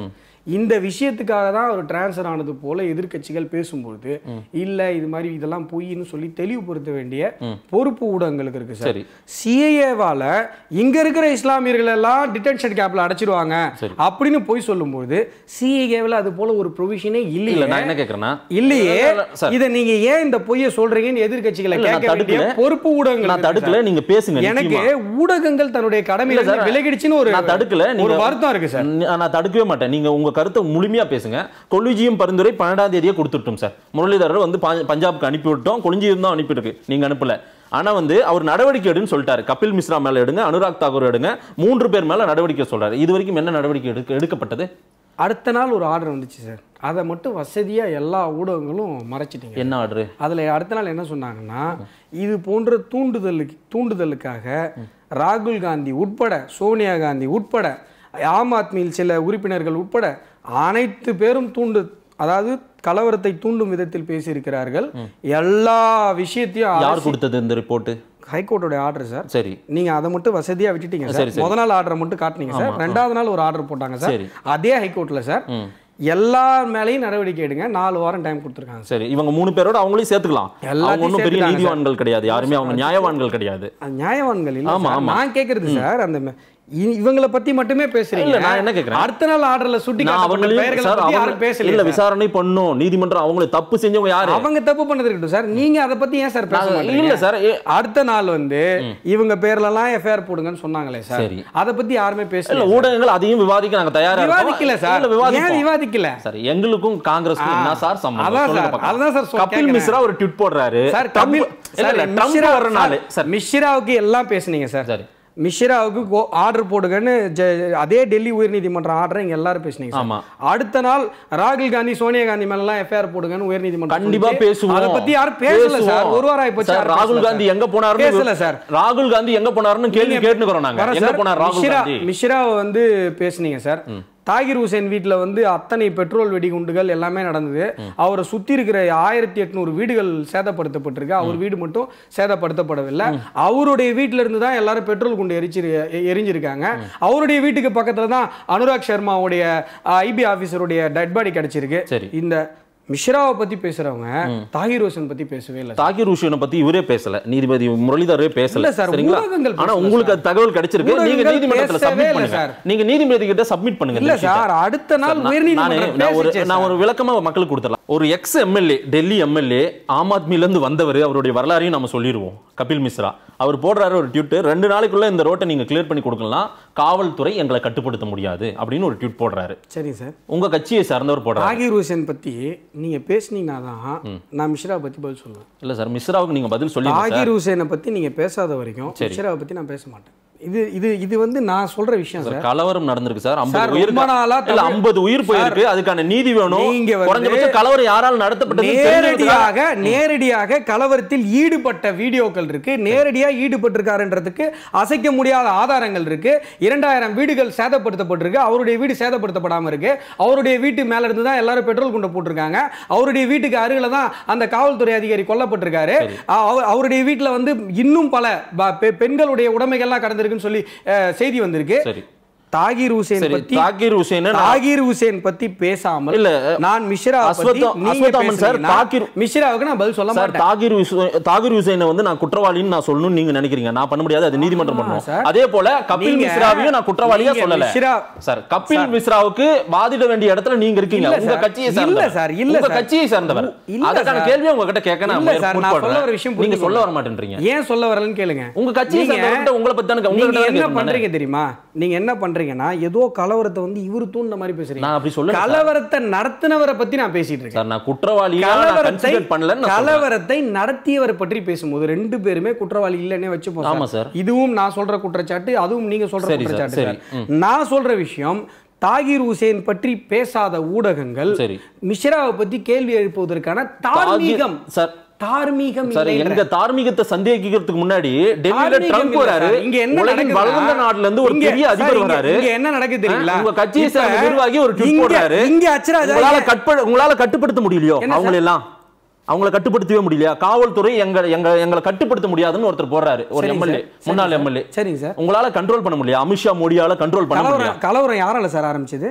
இந்த விஷயத்துக்காக தான் அவர் டிரான்ஸ்ஃபர் ஆனது போல எதிர்க்கட்சிகள் பேசும்பொழுது இல்ல இது மாதிரி இதெல்லாம் பொய்ன்னு சொல்லி தெளிவுபடுத்த வேண்டிய பொறுப்பு ஊடகங்களுக்கு இருக்கு சார் சரி. சிஏஏவால இங்க இருக்கிற இஸ்லாமியர்கள் எல்லாம் டிடென்ஷன் கேப்ல அடைச்சிருவாங்க அப்படின்னு போய் சொல்லும்போது சிஏஏவில் அது போல ஒரு ப்ரொவிஷனே இல்ல இல்லையே நான் என்ன கேக்குறேன்னா இல்லையே இல்ல, இல்ல, சார். இத நீங்க ஏன் இந்த பொய்யை சொல்றீங்கன்னு எதிர்க்கட்சிகளை இல்ல, நான் கேட்க வேண்டிய தடுக்கல. பொறுப்பு ஊடகங்கள் நான் இருக்கு தடுக்கல சார். நீங்க பேசுங்க எனக்கு நிச்சயமா. ஊடகங்கள் தன்னுடைய கடமையில இல்ல சார், இருந்து விலகிடுச்சுன்னு ஒரு நான் தடுக்கல ஒரு நீங்க வருத்தம் இருக்கு சார் ந- நான் தடுக்கவே மாட்டேன் நீங்க உங்க கருத்தை முழுமையா பேசுங்க கொலிஜியம் பரிந்துரை பன்னெண்டாம் தேதியே கொடுத்துட்டோம் சார் முரளிதரர் வந்து பா- பஞ்சாப்க்கு அனுப்பி விட்டோம் கொலிஜியம் தான் அனுப்பியிருக்கு நீங்க அனுப்பல ஆனா வந்து அவர் நடவடிக்கை எடுன்னு சொல்லிட்டாரு கபில் மிஸ்ரா மேல எடுங்க அனுராக் தாக்கூர் எடுங்க மூன்று பேர் மேல நடவடிக்கை சொல்றாரு இது வரைக்கும் என்ன நடவடிக்கை எடுக்க எடுக்கப்பட்டது அடுத்த நாள் ஒரு ஆர்டர் வந்துச்சு சார் அதை மட்டும் வசதியா எல்லா ஊடகங்களும் மறைச்சிட்டீங்க என்ன ஆர்டர் அதுல அடுத்த நாள் என்ன சொன்னாங்கன்னா இது போன்ற தூண்டுதலுக்கு தூண்டுதலுக்காக ராகுல் காந்தி உட்பட சோனியா காந்தி உட்பட ஆம் ஆத்மியில் சில உறுப்பினர்கள் உட்பட அனைத்து பேரும் தூண்டு அதாவது கலவரத்தை தூண்டும் விதத்தில் பேசியிருக்கிறார்கள் எல்லா விஷயத்தையும் யார் அரசு- கொடுத்தது இந்த ரிப்போர்ட் ஹைகோர்ட்டோட ஆர்டர் சார் சரி நீங்க அதை மட்டும் வசதியா விட்டுட்டீங்க சரி, சார் சரி. முத நாள் ஆர்டரை மட்டும் காட்டுனீங்க சார் ரெண்டாவது நாள் ஒரு ஆர்டர் போட்டாங்க சார் சரி. அதே ஹைகோர்ட்ல சார் எல்லார் மேலேயும் நடவடிக்கை எடுங்க நாலு வாரம் டைம் கொடுத்துருக்காங்க சார் சரி இவங்க மூணு பேரோட அவங்களையும் சேர்த்துக்கலாம் எல்லாத்தையும் அவங்க ஒன்றும் பெரிய சேர்த்துட்டாங்க நீதிவான்கள் கிடையாது யாருமே அவங்க நியாயவான்கள் கிடையாது அது நியாயவான்கள் இல்ல ஆமா, சார். ஆமா. நான் கேக்குறது சார் அந்த ம- இ- இவங்களை பத்தி மட்டுமே பேசுறீங்க இல்ல, நான் என்ன கேக்குறேன்? அடுத்த நாள் ஆர்டர்ல சுட்டி நான் காட்டப்பட்ட அவங்களையும் பெயர்களை சார் பத்தி யாரும் அவங்க பேசல இல்ல சார். விசாரணை பண்ணும் நீதிமன்றம் அவங்களை தப்பு செஞ்சவங்க யாரு அவங்க தப்பு பண்ணது இருக்கட்டும் சார் நீங்க அதை பத்தி ஏன் சார் பேச நாங்க- மாட்டீங்க இல்ல சார், ஏ- அடுத்த நாள் வந்து இவங்க பேர்ல எல்லாம் எஃப்ஐஆர் போடுங்கன்னு சொன்னாங்களே சார் சரி. அதை பத்தி யாருமே இல்ல பேசல ஊடகங்கள் அதையும் விவாதிக்க நாங்க தயாரா இருக்கோம். விவாதிக்கல சார் இல்ல, ஏன் விவாதிப்போம். விவாதிக்கல சரி எங்களுக்கும் காங்கிரஸ்க்கும் ஆ, என்ன சார் சம்பந்தம் அதான் சொல்லுங்க சார், பார்க்கலாம். அதான் சார் சொ- கபில் கேக்குறேன். மிஸ்ரா ஒரு ட்வீட் போடுறாரு சார் ட்ரம்ப் கபில் இல்ல சார் இல்ல ட்ரம்ப் மிஸ்ரா வர்ற நாள் சார், சார் மிஸ்ராவுக்கு எல்லாம் பேசுனீங்க சார் சரி. மிஸ்ராவுக்கு ஆர்டர் போடுங்கன்னு ஜ- அதே டெல்லி உயர்நீதிமன்றம் ஆர்டர் இங்க எல்லாரும் பேசுனீங்க சார். ஆமா. அடுத்த நாள் ராகுல் காந்தி சோனியா காந்தி மேல எல்லாம் எஃப்ஐஆர் போடுங்கன்னு உயர்நீதிமன்றம் கண்டிப்பா சொல்லிச்சு. பேசுவோம் அதை பத்தி யாரும் பேசல சார் பேசுவோம். ஒரு வாரம் ஆயிப்போச்சு சார், யாரும் ராகுல் பேசல காந்தி சார். எங்க போனாருன்னு பேசல சார் ராகுல் காந்தி எங்க போனாருன்னு கேள்வி நீங்க கேட்டுக்கிறோம் நாங்க வரேன் எங்க சார். போனார் ராகுல் மிஸ்ரா காந்தி மிஸ்ராவை வந்து பேசுனீங்க சார் தாகிர் ஹுசேன் வீட்ல வந்து அத்தனை பெட்ரோல் வெடிகுண்டுகள் எல்லாமே நடந்தது அவரை சுத்தி இருக்கிற ஆயிரத்தி எட்நூறு வீடுகள் சேதப்படுத்தப்பட்டிருக்கு அவர் வீடு மட்டும் சேதப்படுத்தப்படவில்லை அவருடைய வீட்ல இருந்து தான் எல்லாரும் பெட்ரோல் குண்டு எரிச்சு எரிஞ்சிருக்காங்க அவருடைய வீட்டுக்கு பக்கத்துல தான் அனுராக் சர்மாவுடைய ஐபி ஆபீசருடைய டெட் பாடி கிடைச்சிருக்கு சரி. இந்த மிஸ்ராவை பத்தி பேசுறவங்க தாகிர் ஹுசேன் பத்தி பேசவே இல்லை தாகிர் ஹுசேனை பத்தி இவரே பேசல நீதிபதி முரளிதரே பேசல இல்ல சார், சரிங்களா ஊடகங்கள் ஆனா பேசல உங்களுக்கு சார். அது தகவல் கிடைச்சிருக்கு நீங்க ஊடகங்கள் நீதிமன்றத்துல பேசவே சப்மிட் இல்ல பண்ணுங்க சார். நீங்க நீதிபதி கிட்ட சப்மிட் பண்ணுங்க இல்ல இந்த விஷயத்தை. சார் அடுத்த நாள் சார், நான்- உயர்நீதிமன்றம் நானே- நான் ஒரு பேசிச்சே நான் சார். ஒரு விளக்கமா மக்களுக்கு கொடுத்துடலாம் ஒரு எக்ஸ் எம்எல்ஏ டெல்லி எம்எல்ஏ ஆம் ஆத்மில இருந்து வந்தவர் அவருடைய வரலாறையும் நம்ம சொல்லிடுவோம் கபில் மிஸ்ரா அவர் போடுறாரு ஒரு ட்வீட் ரெண்டு நாளைக்குள்ள இந்த ரோட்டை நீங்க கிளியர் பண்ணி கொடுக்கலாம் காவல்துறை எங்களை கட்டுப்படுத்த முடியாது அப்படின்னு ஒரு ட்வீட் போடுறாரு சரி சார் உங்க கட்சியை சார்ந்தவர் போடுறாரு தாகிர் ஹுசேன் பத்தி நீங்க பேசுனீங்கன்னா தான் நான் மிஸ்ரா பத்தி பதில் சொல்லுவேன் இல்ல சார் மிஸ்ராவுக்கு நீங்க பதில் சொல்லி தாகிர் ஹுசேனை பத்தி நீங்க பேசாத வரைக்கும் சரி. மிஸ்ராவை பத்தி நான் பேச மாட்டேன் இது இது இது வந்து நான் சொல்ற விஷயம் சார் சார் கலவரம் நடந்திருக்கு சார் சார், 50 உயிர் ரொம்ப நாளா இல்ல தமிழ்- 50 உயிர் போயிருக்கு சார், அதுக்கான நீதி வேணும் நீங்க வந்து குறைஞ்சபட்ச கலவரம் யாரால் நடத்தப்பட்டது நேரடியாக நேரடியாக கலவரத்தில் ஈடுபட்ட வீடியோக்கள் இருக்கு நேரடியா ஈடுபட்டிருக்காருன்றதுக்கு அசைக்க முடியாத ஆதாரங்கள் இருக்கு இரண்டாயிரம் வீடுகள் சேதப்படுத்தப்பட்டிருக்கு அவருடைய வீடு சேதப்படுத்தப்படாம இருக்கு அவருடைய வீட்டு மேல இருந்து தான் எல்லாரும் பெட்ரோல் குண்டை போட்டிருக்காங்க அவருடைய வீட்டுக்கு அருகில தான் அந்த காவல்துறை அதிகாரி கொல்லப்பட்டிருக்காரு அ- அவர்- அவருடைய வீட்டுல வந்து இன்னும் பல ப- பெ- பெண்களுடைய உடைமைகள்லாம் கடந்திருக்குன்னு சொல்லி அஹ், செய்தி வந்திருக்கு சரி தாகிர் ஹுசேன் சரி பத்தி தாகிர் ஹுசேனை நான் தாகிர் ஹுசேன் பத்தி பேசாமல் இல்ல, நான் மிஸ்ரா பத்தி அஸ்வத்தா- நீங்க அஸ்வத்தாமன் சார், பேசுனீங்கன்னா, தாகிர் மிஸ்ராவுக்கு நான் பதில் சொல்ல சார் மாட்டேன் தாகிர் ஹுசே- தாகிர் ஹுசேனை வந்து நான் குற்றவாளின்னு நான் சொல்லணும்னு நீங்க நினைக்கிறீங்க நான் பண்ண முடியாது அது நீதிமன்றம் ஆமா, பண்ணும் சார். அதே போல கபில் நீங்க- மிஸ்ராவையும் நான் குற்றவாளியா நீங்க சொல்லல மிஸ்ரா- சார் கபில் மிஸ்ராவுக்கு வாதிட வேண்டிய இடத்துல நீங்க இருக்கீங்க இல்ல உங்க சார். கட்சியை இல்ல சார்ந்தவர் சார், இல்ல உங்க சார். கட்சியை சார்ந்தவர் இல்ல அதுக்கான சார். கேள்வியை உங்ககிட்ட கேட்க நான் இல்ல சார் நான் சொல்ல முற்படுறேன். வர விஷயம் நீங்க புரிஞ்சுக்கோங்க. சொல்ல வர மாட்டேன்றீங்க ஏன் சொல்ல வரலன்னு கேளுங்க உங்க கட்சியை நீங்க- சார்ந்தவர்கிட்ட உங்களை பத்தி தானே உங்ககிட்ட நீங்க தானே என்ன கேட்கணும் பண்றீங்க தெரியுமா நீங்க என்ன பண்றீங்கன்னா ஏதோ கலவரத்தை வந்து இவரு தூண்ட மாதிரி பேசுறீங்க நான் அப்படி சொல்லல சார். கலவரத்தை நடத்தினவரை பத்தி நான் பேசிட்டு இருக்கேன் சார் நான் குற்றவாளியா நான் கலவரத்தை கன்சிடர் பண்ணலன்னு நான் சொல்றேன். கலவரத்தை நடத்தியவரை பற்றி பேசும்போது ரெண்டு பேருமே குற்றவாளி இல்லைன்னே வச்சுப்போம் ஆமா சார். இதுவும் நான் சொல்ற குற்றச்சாட்டு அதுவும் நீங்க சொல்ற சரி சார், குற்றச்சாட்டு சரி. சார் நான் சொல்ற விஷயம் தாகிர் ஹுசேன் பற்றி பேசாத ஊடகங்கள் சரி. மிஸ்ராவை பத்தி கேள்வி எழுப்புவதற்கான தார்மீகம் சார் தார்மீகம் சார் இல்லைன்ற- எங்க தார்மீகத்தை சந்தேகிக்கிறதுக்கு முன்னாடி டெல்லியில தார்மீகம் ட்ரம்ப் இல்ல வராரு சார். இங்க என்ன உலகின் நடக்குதுன்னா, வளர்ந்த நாட்டுல இருந்து ஒரு இங்க- பெரிய சார், அதிபர் இங்க- வராரு இங்க என்ன நடக்குது தெரியுங்களா உங்க கட்சியை இப்ப சேர்ந்த நிர்வாகி ஒரு ட்வீட் இங்க- போடுறாரு இங்க அச்சுராஜா உங்களால ஏன்- கட்ப உங்களால கட்டுப்படுத்த முடியலையோ என்ன சார்? அவங்கள எல்லாம் அவங்கள கட்டுப்படுத்தவே முடியலையா காவல்துறை எங்க எங்க எங்களை கட்டுப்படுத்த முடியாதுன்னு ஒருத்தர் போறாரு ஒரு சரிங்க எம்எல்ஏ சார். முன்னாள் சரிங்க எம்எல்ஏ சார். சரிங்க சார் உங்களால கண்ட்ரோல் பண்ண முடியல அமித்ஷா மோடியால கண்ட்ரோல் பண்ண முடியல கலவரம் கலவரம் யாரால சார் ஆரம்பிச்சது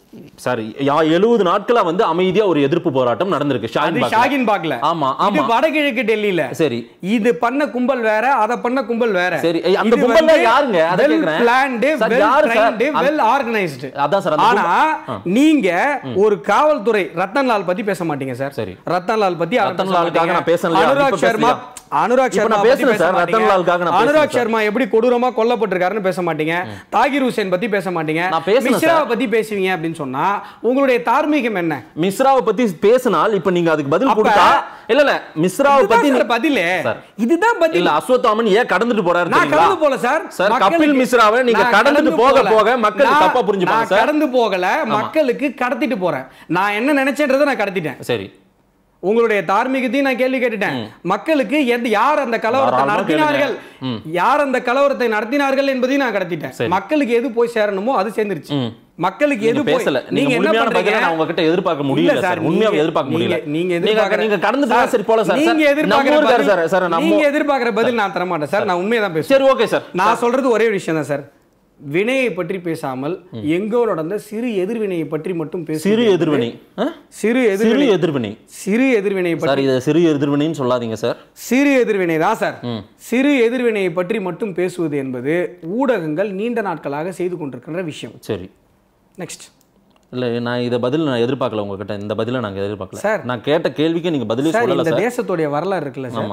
சாரி எழுபது நாட்களா வந்து அமைதியா ஒரு எதிர்ப்பு போராட்டம் நடந்திருக்கு அது ஷாஹின் பாக்ல. ஷாகின் பாக்ல ஆமா இது ஆமா வடகிழக்கு டெல்லியில சரி இது பண்ண கும்பல் வேற அத பண்ண கும்பல் வேற சரி, ஏய், அந்த கும்பல்ல யாருங்க? அத வெல் கேக்குறேன். பிளான்டு சார், வெல் யாரு சார்? ட்ரைன்டு அந்த- வெல் ஆர்கனைஸ்டு அதான் சார், அந்த ஆனா கும்பல்- நீங்க ஒரு காவல்துறை ரத்தன்லால் பத்தி பேச மாட்டீங்க சார் சரி. ரத்தன்லால் பத்தி யாரும் பேச ரத்தன்லாலுக்காக மாட்டீங்க. நான் பேசலையா? இப்ப அனுராக் சர்மா பேசலையா? அனுராக் இப்ப சர்மா நான் பத்தி பேசுறேன் பேச சார், மாட்டீங்க. ரத்தன்லாலுக்காக நான் பேசுறேன் அனுராக் சார். சர்மா எப்படி கொடூரமா கொல்லப்பட்டிருக்காருன்னு பேச மாட்டீங்க தாகிர் ஹுசேன் பத்தி பேச மாட்டீங்க நான் பேசுனேன் மிஸ்ராவை சார். பத்தி பேசுவீங்க அப்படின்னு சொன்னா உங்களுடைய தார்மீகம் என்ன மிஸ்ராவை பத்தி பேசினால் இப்ப நீங்க அதுக்கு பதில் அப்ப- கொடுத்தா இல்ல இல்ல மிஸ்ராவை இதுதான் பத்தி சார் நீ- பதிலே சார். இதுதான் பதில் இல்ல அஸ்வத்தாமன் ஏன் கடந்துட்டு போறாரு நான் தெரியுங்களா? கடந்து போல சார் சார் மக்களுக்கு- கபில் மிஸ்ராவை நீங்க நான் கடந்துட்டு கடந்து போக போகல. போக மக்கள் நான்- தப்பா புரிஞ்சுப்பாங்க நான் சார் கடந்து போகல மக்களுக்கு கடத்திட்டு போறேன் நான் என்ன நினைச்சேன்றதை நான் கடத்திட்டேன் சரி உங்களுடைய தார்மீகத்தையும் நான் கேள்வி கேட்டுட்டேன் மக்களுக்கு எந்த யார் அந்த கலவரத்தை தாராளமா நடத்தினார்கள் கேளுங்க. யார் அந்த கலவரத்தை நடத்தினார்கள் என்பதையும் நான் கடத்திட்டேன் சரி. மக்களுக்கு எது போய் சேரணுமோ அது சேர்ந்துருச்சு ம். மக்களுக்கு நீங்க எது போய் பேசல நீங்க நீங்க என்ன முழுமையான பதில பண்றீங்க நான் உங்ககிட்ட எதிர்பார்க்க முடியல இல்ல சார் நீங்க- உண்மையாவே எதிர்பார்க்க முடியல நீங்க- நீங்க நீங்க எதிர்பார்க்கற- நீங்க கடந்து போனா சார், சரி போல சார் நீங்க சார், எதிர்பார்க்கற நம்ம ஊருக்காரர் பதில்- சார் சார் நம்ம நீங்க எதிர்பார்க்கற பதில் நான் தர மாட்டேன் சார் நான் உண்மையை தான் பேசுறேன் சரி ஓகே சார் நான் சொல்றது ஒரே விஷயம் தான் சார் வினையை பற்றி பேசாமல் எங்கோ நடந்த சிறு எதிர்வினையை பற்றி மட்டும் பேசு சிறு எதிர்வினை ஆ? சிறு சிறு எதிர்வினை எதிர்வினை சிறு எதிர்வினையை பற்றி சார் இதை சிறு எதிர்வினைன்னு சொல்லாதீங்க சார் சிறு எதிர்வினை தான் சார் சிறு எதிர்வினையை பற்றி மட்டும் பேசுவது என்பது ஊடகங்கள் நீண்ட நாட்களாக செய்து கொண்டிருக்கின்ற விஷயம் சரி நெக்ஸ்ட் இல்ல நான் இதை பதில் நான் எதிர்பார்க்கல உங்ககிட்ட இந்த பதிலை நாங்க எதிர்பார்க்கல சார். நான் கேட்ட கேள்விக்கு நீங்க பதிலே சார் சொல்லல இந்த சார் தேசத்துடைய வரலாறு இருக்குல்ல சார் ஆமா.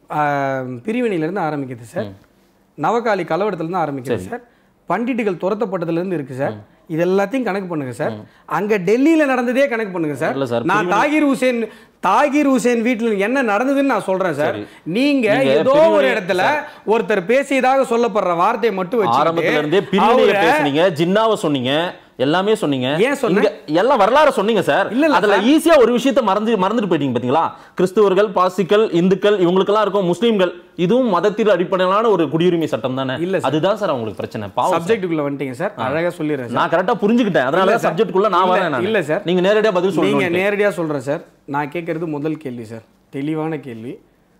ஆஹ், பிரிவினையிலிருந்து ஆரம்பிக்குது சார் நவகாலி கலவரத்துலேருந்து ஆரம்பிக்குது சார் பண்டிட்டுகள் துரத்தப்பட்டதுலேருந்து இருக்கு சார் இது எல்லாத்தையும் கணக்கு பண்ணுங்க சார் அங்க டெல்லியில நடந்ததே கணக்கு பண்ணுங்க சார் இல்ல சார், நான் தாகிர் ஹுசேன் தாகிர் ஹுசேன் வீட்டுல என்ன நடந்ததுன்னு நான் சொல்றேன் சார் சரி. நீங்க நீங்க ஏதோ ஒரு பிரிவினை- இடத்துல ஒருத்தர் பேசியதாக சொல்லப்படுற வார்த்தையை மட்டும் ஆரம்பத்துல இருந்தே வச்சு பிரிவினையை பேசுனீங்க ஜின்னாவை சொன்னீங்க எல்லாமே சொன்னீங்க ஏன் சொன்னேன்? இங்க எல்லாம் வரலாறு சொன்னீங்க சார் இல்ல, இல்ல அதுல சார். ஈஸியா ஒரு விஷயத்தை மறந்து மறந்துட்டு போயிட்டீங்க பாத்தீங்களா கிறிஸ்துவர்கள் பாசிக்கள் இந்துக்கள் இவங்களுக்கெல்லாம் இருக்கும் முஸ்லீம்கள் இதுவும் மதத்தில் அடிப்படையிலான ஒரு குடியுரிமை சட்டம் தானே இல்ல சார். அதுதான் சார் அவங்களுக்கு பிரச்சனை பாவம் சார். சப்ஜெக்ட்டுக்குள்ள வந்துட்டீங்க சார் அழகா சொல்லிடுறேன் சார் நான் கரெக்டா புரிஞ்சுக்கிட்டேன் அதனால இல்ல தான் சார். சப்ஜெக்ட் குள்ள நான் இல்ல, வரேன் நான் இல்ல சார். நீங்க நேரடியா பதில் நீங்க சொல்லுங்க நேரடியா சொல்றேன் சார் நான் கேட்கறது முதல் கேள்வி சார் தெளிவான கேள்வி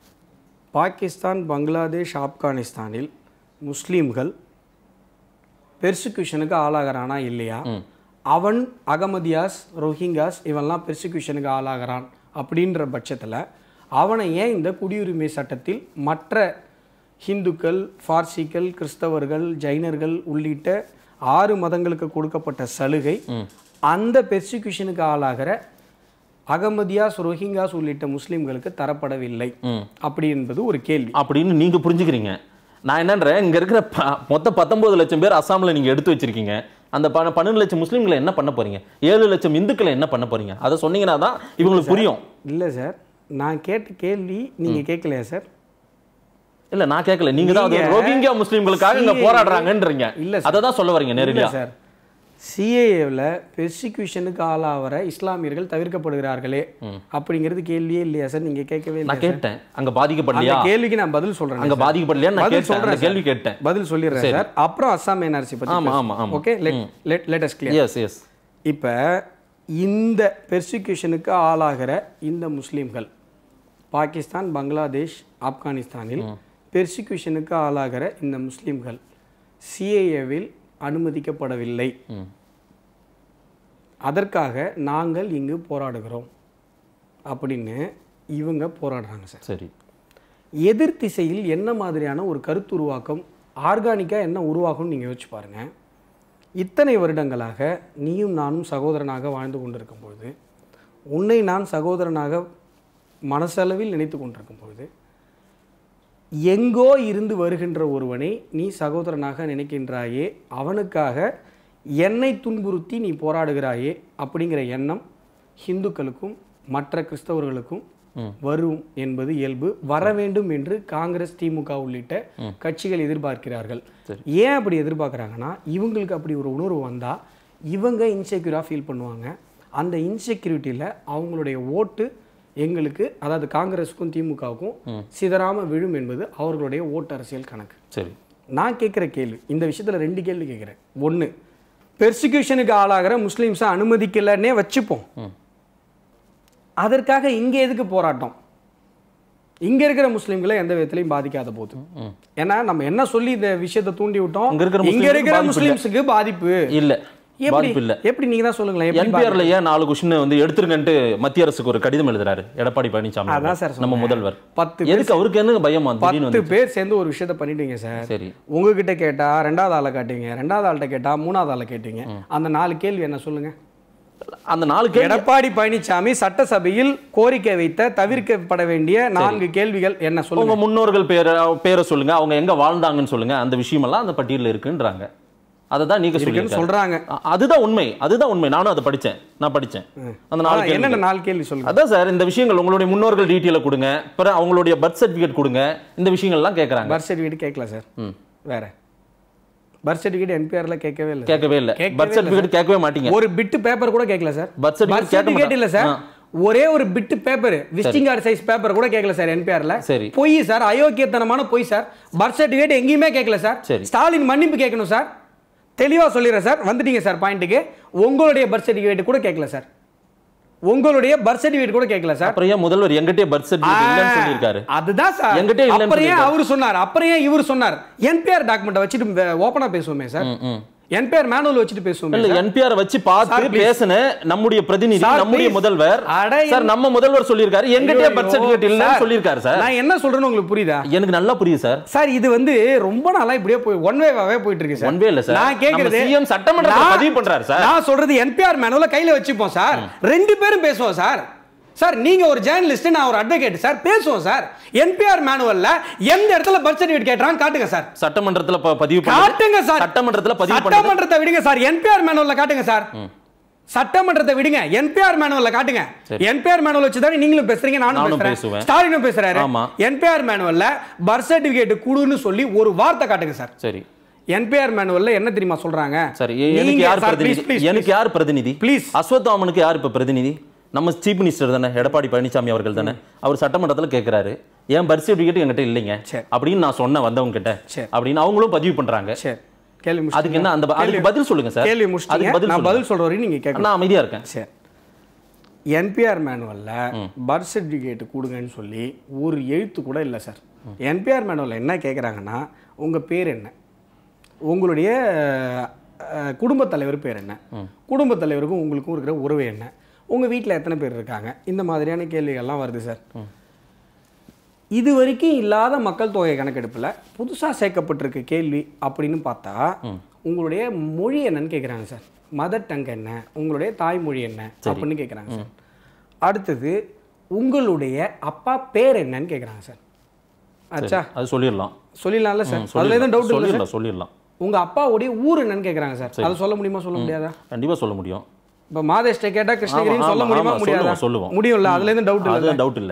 பாகிஸ்தான் பங்களாதேஷ் ஆப்கானிஸ்தானில் முஸ்லீம்கள் பெர்சிக்யூஷனுக்கு ஆளாகிறானா இல்லையா அவன் அகமதியாஸ் ரோஹிங்காஸ் இவன்லாம் பெர்சிக்யூஷனுக்கு ஆளாகிறான் அப்படின்ற பட்சத்தில் அவனை ஏன் இந்த குடியுரிமை சட்டத்தில் மற்ற ஹிந்துக்கள் பார்சிகள் கிறிஸ்தவர்கள் ஜைனர்கள் உள்ளிட்ட ஆறு மதங்களுக்கு கொடுக்கப்பட்ட சலுகை அந்த பெர்சிக்யூஷனுக்கு ஆளாகிற அகமதியாஸ் ரோஹிங்காஸ் உள்ளிட்ட முஸ்லிம்களுக்கு தரப்படவில்லை அப்படி என்பது ஒரு கேள்வி அப்படின்னு நீங்க புரிஞ்சுக்கிறீங்க நான் என்னன்றேன் இங்க இருக்கிற ப- மொத்த பத்தொன்பது லட்சம் பேர் அசாம்ல நீங்க எடுத்து வச்சிருக்கீங்க அந்த ப- பன்னெண்டு லட்சம் முஸ்லீம்களை என்ன பண்ண போறீங்க ஏழு லட்சம் இந்துக்களை என்ன பண்ண போறீங்க அதை சொன்னீங்கன்னா தான் இவங்களுக்கு புரியும் இல்லை சார் நான் கேட்ட கேள்வி நீங்க கேட்கலையா சார் இல்ல நான் கேட்கல நீங்க தான் அது நீங்க ரோஹிங்கியா முஸ்லீம்களுக்காக இங்க CAA போராடுறாங்கன்றீங்க இல்ல சார். அதை தான் சொல்ல வரீங்க இல்லை நேரடியா சார் சிஏஏவில் பெர்சிக்யூஷனுக்கு ஆளாகிற இஸ்லாமியர்கள் தவிர்க்கப்படுகிறார்களே அப்படிங்கிறது கேள்வியே இல்லையா சார் நீங்க கேட்கவே நான் இல்லை கேட்டேன் அங்க அந்த பாதிக்கப்படலையா கேள்விக்கு நான் பதில் சொல்றேன் அங்க சார். பாதிக்கப்படலையா நான் பதில் கேட்டேன் அந்த சொல்றேன் கேள்வி சார். கேட்டேன் பதில் சொல்லிடுறேன் சரி. சார் அப்புறம் அஸ்ஸாம் என்ஆர்சி பத்தி ஆமா, ஆமா, ஆமா. Okay let let us clear yes yes இப்போ இந்த பெர்சிக்யூஷனுக்கு ஆளாகிற இந்த முஸ்லீம்கள் பாகிஸ்தான் பங்களாதேஷ் ஆப்கானிஸ்தானில் பெர்சிக்யூஷனுக்கு ஆளாகிற இந்த முஸ்லீம்கள் சிஏஏவில் அனுமதிக்கப்படவில்லை அதற்காக நாங்கள் இங்கு போராடுகிறோம் அப்படின்னு இவங்க போராடுறாங்க சார் சரி எதிர் திசையில் என்ன மாதிரியான ஒரு கருத்து உருவாக்கம் ஆர்கானிக்காக என்ன உருவாகும்னு நீங்கள் யோசிச்சு பாருங்க இத்தனை வருடங்களாக நீயும் நானும் சகோதரனாக வாழ்ந்து கொண்டிருக்கும் பொழுது உன்னை நான் சகோதரனாக மனசளவில் நினைத்து கொண்டிருக்கும் பொழுது எங்கோ இருந்து வருகின்ற ஒருவனை நீ சகோதரனாக நினைக்கின்றாயே அவனுக்காக என்னை துன்புறுத்தி நீ போராடுகிறாயே அப்படிங்கிற எண்ணம் ஹிந்துக்களுக்கும் மற்ற கிறிஸ்தவர்களுக்கும் வரும் என்பது இயல்பு வர வேண்டும் என்று காங்கிரஸ் திமுக உள்ளிட்ட கட்சிகள் எதிர்பார்க்கிறார்கள் ஏன் அப்படி எதிர்பார்க்குறாங்கன்னா இவங்களுக்கு அப்படி ஒரு உணர்வு வந்தா இவங்க இன்செக்யூராக ஃபீல் பண்ணுவாங்க அந்த இன்செக்யூரிட்டியில் அவங்களுடைய ஓட்டு எங்களுக்கு அதாவது காங்கிரஸுக்கும் திமுகவுக்கும் சிதறாம விழும் என்பது அவர்களுடைய ஓட்டு அரசியல் கணக்கு சரி நான் கேட்குற கேள்வி இந்த விஷயத்தில் ரெண்டு கேள்வி கேட்குறேன் ஒன்று பெர்சிக்யூஷனுக்கு ஆளாகிற முஸ்லீம்ஸை அனுமதிக்கலன்னே வச்சுப்போம் அதற்காக இங்கே எதுக்கு போராட்டம் இங்க இருக்கிற முஸ்லீம்களை எந்த விதத்திலையும் பாதிக்காத போது ஏன்னா நம்ம என்ன சொல்லி இந்த விஷயத்தை தூண்டி விட்டோம் இங்க இருக்கிற இங்க இருக்கிற முஸ்லிம்களுக்கு பாதிப்பு இல்ல. முஸ்லீம்ஸுக்கு பாதிப்பு இல்ல எப்படி பாதிப்பு இல்ல எப்படி நீங்க தான் சொல்லுங்களேன் எப்படி என்பிஆர்ல ஏன் நாலு கொஸ்டின் வந்து எடுத்துருங்கன்ட்டு மத்திய அரசுக்கு ஒரு கடிதம் எழுதுறாரு எடப்பாடி பழனிசாமி அதான் அவர்கள். சார் நம்ம சொன்னேன். முதல்வர் பத்து பேர் எதுக்கு அவருக்கு என்ன பயம் வந்து திடீர்னு பத்து வந்து பேர் சேர்ந்து ஒரு விஷயத்த பண்ணிட்டீங்க சார் சரி உங்ககிட்ட கேட்டா ரெண்டாவது ஆளை காட்டுங்க ரெண்டாவது ஆள்கிட்ட கேட்டா மூணாவது ஆளை கேட்டீங்க அந்த நாலு கேள்வி என்ன சொல்லுங்க அந்த நாலு கேள்வி எடப்பாடி பழனிசாமி சட்டசபையில் கோரிக்கை வைத்த தவிர்க்கப்பட வேண்டிய நான்கு கேள்விகள் என்ன உங்க சொல்லுங்க முன்னோர்கள் பேரை பேரை சொல்லுங்க அவங்க எங்க வாழ்ந்தாங்கன்னு சொல்லுங்க அந்த விஷயமெல்லாம் அந்த பட்டியலில் இருக்குன்றாங்க அதை தான் நீங்க இருக்குன்னு சொல்லி சொல்றாங்க அதுதான் உண்மை அதுதான் உண்மை நானும் அதை படிச்சேன் நான் படிச்சேன் அந்த நாலு அதான் என்னென்ன கேள்வி நாலு கேள்வி சொல்லுங்க அதான் சார் இந்த விஷயங்கள் உங்களுடைய முன்னோர்கள் டீட்டெயில கொடுங்க அப்புறம் அவங்களுடைய பர்த் சர்டிஃபிகேட் கொடுங்க இந்த விஷயங்கள்லாம் கேட்கறாங்க பர்த் சர்டிஃபிகேட் கேட்கல சார் ம். வேற பர்த் சர்டிஃபிகேட் என்பிஆர்ல கேட்கவே இல்லை கேட்கவே இல்லை கேட்கவே பர்த் இல்ல சர்டிஃபிகேட் கேட்கவே மாட்டீங்க ஒரு பிட்டு பேப்பர் கூட கேட்கல சார் Birth certificate Birth கேட்க certificate இல்ல சார் மாட்டாங்க. ஒரே ஒரு bit paper visiting card size paper கூட கேட்கல சார் என்பிஆர்ல சரி. பொய் சார் அயோக்கியத்தனமான பொய் சார் பர்த் சர்டிஃபிகேட் எங்கேயுமே கேட்கல சார் சரி. ஸ்டாலின் மன்னிப்பு கேட்கணும் சார் தெளிவா சொல்லிடுறேன் சார் வந்துட்டீங்க சார் பாயிண்ட்டுக்கு உங்களுடைய பர்த் சர்டிஃபிகேட் கூட கேட்கல சார் உங்களுடைய பர்த் சர்டிஃபிகேட் கூட கேட்கல சார் அப்புறம் ஏன் முதல்வர் எங்கிட்டே பர்த் சர்டிஃபிகேட் இல்லைன்னு சொல்லியிருக்காரு அதுதான் சார் என்கிட்ட இல்லைன்னு அப்புறம் ஏன் சொல்லியிருக்காரு. அவரு சொன்னார் அப்புறம் ஏன் இவர் சொன்னார் என்பிஆர் டாக்குமெண்ட்டை வச்சுட்டு ஓப்பனா பேசுவோமே சார் ம், ம். என்பிஆர் மேனுவல் வச்சுட்டு பேசுவோமே இல்ல சார். என்பிஆர் வச்சு Sir, பார்த்து please. பேசின நம்முடைய பிரதிநிதி Sir, நம்முடைய please. முதல்வர் அட, சார் நம்ம முதல்வர் சொல்லியிருக்காரு எங்கிட்டே ஐயோ, பர்த் சர்டிஃபிகேட் இல்லைன்னு சார், சொல்லியிருக்காரு சார் நான் என்ன சொல்றேன்னு உங்களுக்கு புரியுதா எனக்கு நல்லா புரியுது சார் சார் இது வந்து ரொம்ப நாளா இப்படியே போய் ஒன் வேவாவே போயிட்டு இருக்கு சார் One way இல்ல சார். நான் கேக்குறது நம்ம CM சட்டமன்றத்துல நான்- பதிவு பண்றாரு சார். நான் சொல்றது என்பிஆர் மேனுவல கையில வச்சுப்போம் சார் ரெண்டு பேரும் பேசுவோம் சார் சார் நீங்க ஒரு ஜேர்னலிஸ்ட் நான் ஒரு அட்வொகேட் சார் பேசுவோம் சார் என்பிஆர் மேனுவல்ல எந்த இடத்துல பர்த் சர்டிஃபிகேட் கேட்றாங்க காட்டுங்க சார் சட்டமன்றத்துல ப- பதிவு பண்ணது- காட்டுங்க சார் சட்டமன்றத்துல பதிவு பண்ணது சட்டமன்றத்தை விடுங்க சார் என்பிஆர் மேனுவல்ல காட்டுங்க சார் சட்டமன்றத்தை விடுங்க என்பிஆர் மேனுவல்ல காட்டுங்க சரி. என்பிஆர் மேனுவல் வச்சு தான் நீங்களும் பேசுறீங்க நானும் நானும் பேசுறேன் பேசுவேன். ஸ்டாலினும் பேசுறாரு ஆமா. என்பிஆர் மேனுவல்ல பர்த் சர்டிபிகேட் குடுன்னு சொல்லி ஒரு வார்த்தை காட்டுங்க சார் சரி என்பிஆர் மேனுவல்ல என்ன தெரியுமா சொல்றாங்க சரி எ- எனக்கு நீங்க- யார் சார், பிரதிநிதி please, please, எனக்கு யார் பிரதிநிதி Please. அஸ்வத்தாமனுக்கு யார் இப்ப பிரதிநிதி நம்ம சீஃப் மினிஸ்டர் தானே எடப்பாடி பழனிசாமி அவர்கள் தானே அவர் சட்டமன்றத்துல கேக்குறாரு ஏன் பர்த் சர்டிஃபிகேட் என்கிட்ட இல்லைங்க சரி. அப்படின்னு நான் சொன்னேன் வந்தவங்க கிட்ட சரி. அப்படின்னு அவங்களும் பதிவு பண்றாங்க சரி கேள்வி முடிச்சிட்டீங்களா? அதுக்கு என்ன அந்த ப- அதுக்கு கேள்வி- பதில் சொல்லுங்க சார் கேள்வி அதுக்கு முடிச்சிட்டீங்க பதில் நான் சொல்லுங்க. பதில் சொல்ற வரையும் நீங்க கேட்கணும் நான் அமைதியா இருக்கேன் சரி என்பிஆர் மேனுவல்ல பர்த் சர்டிஃபிகேட் கொடுங்கன்னு சொல்லி ஒரு எழுத்து கூட இல்லை சார் என்பிஆர் மேனுவல்ல என்ன கேட்குறாங்கன்னா உங்க பேர் என்ன உங்களுடைய அஹ், குடும்பத் தலைவர் பேர் என்ன குடும்பத் தலைவருக்கும் உங்களுக்கும் இருக்கிற உறவு என்ன உங்க வீட்டில் எத்தனை பேர் இருக்காங்க இந்த மாதிரியான கேள்விகள்லாம் வருது சார் இது வரைக்கும் இல்லாத மக்கள் தொகை கணக்கெடுப்பில் புதுசாக சேர்க்கப்பட்டிருக்க கேள்வி அப்படின்னு பார்த்தா உங்களுடைய மொழி என்னன்னு கேட்குறாங்க சார் மதர் டங் என்ன உங்களுடைய தாய்மொழி என்ன அப்படின்னு கேட்குறாங்க சார் அடுத்தது உங்களுடைய அப்பா பேர் என்னன்னு கேட்குறாங்க சார் ஆச்சா அது சொல்லிடலாம் சொல்லிடலாம்ல ம், சார் அதுல சொல்லிடலாம். எதுவும் டவுட் இல்லை சார் சொல்லிடலாம் சொல்லிடலாம் உங்க அப்பாவுடைய ஊர் என்னன்னு கேட்குறாங்க சார் அதை சொல்ல முடியுமா சொல்ல முடியாதா கண்டிப்பா சொல்ல முடியும் இப்போ மாதேஷ்ட கேட்டா கிருஷ்ணகிரின்னு ஆமா, சொல்ல ஆமா, முடியுமா ஆமா, முடியாதா சொல்லுவோம், சொல்லுவோம். முடியும்ல அதுல எதுவும் டவுட் இல்லை அது டவுட் இல்ல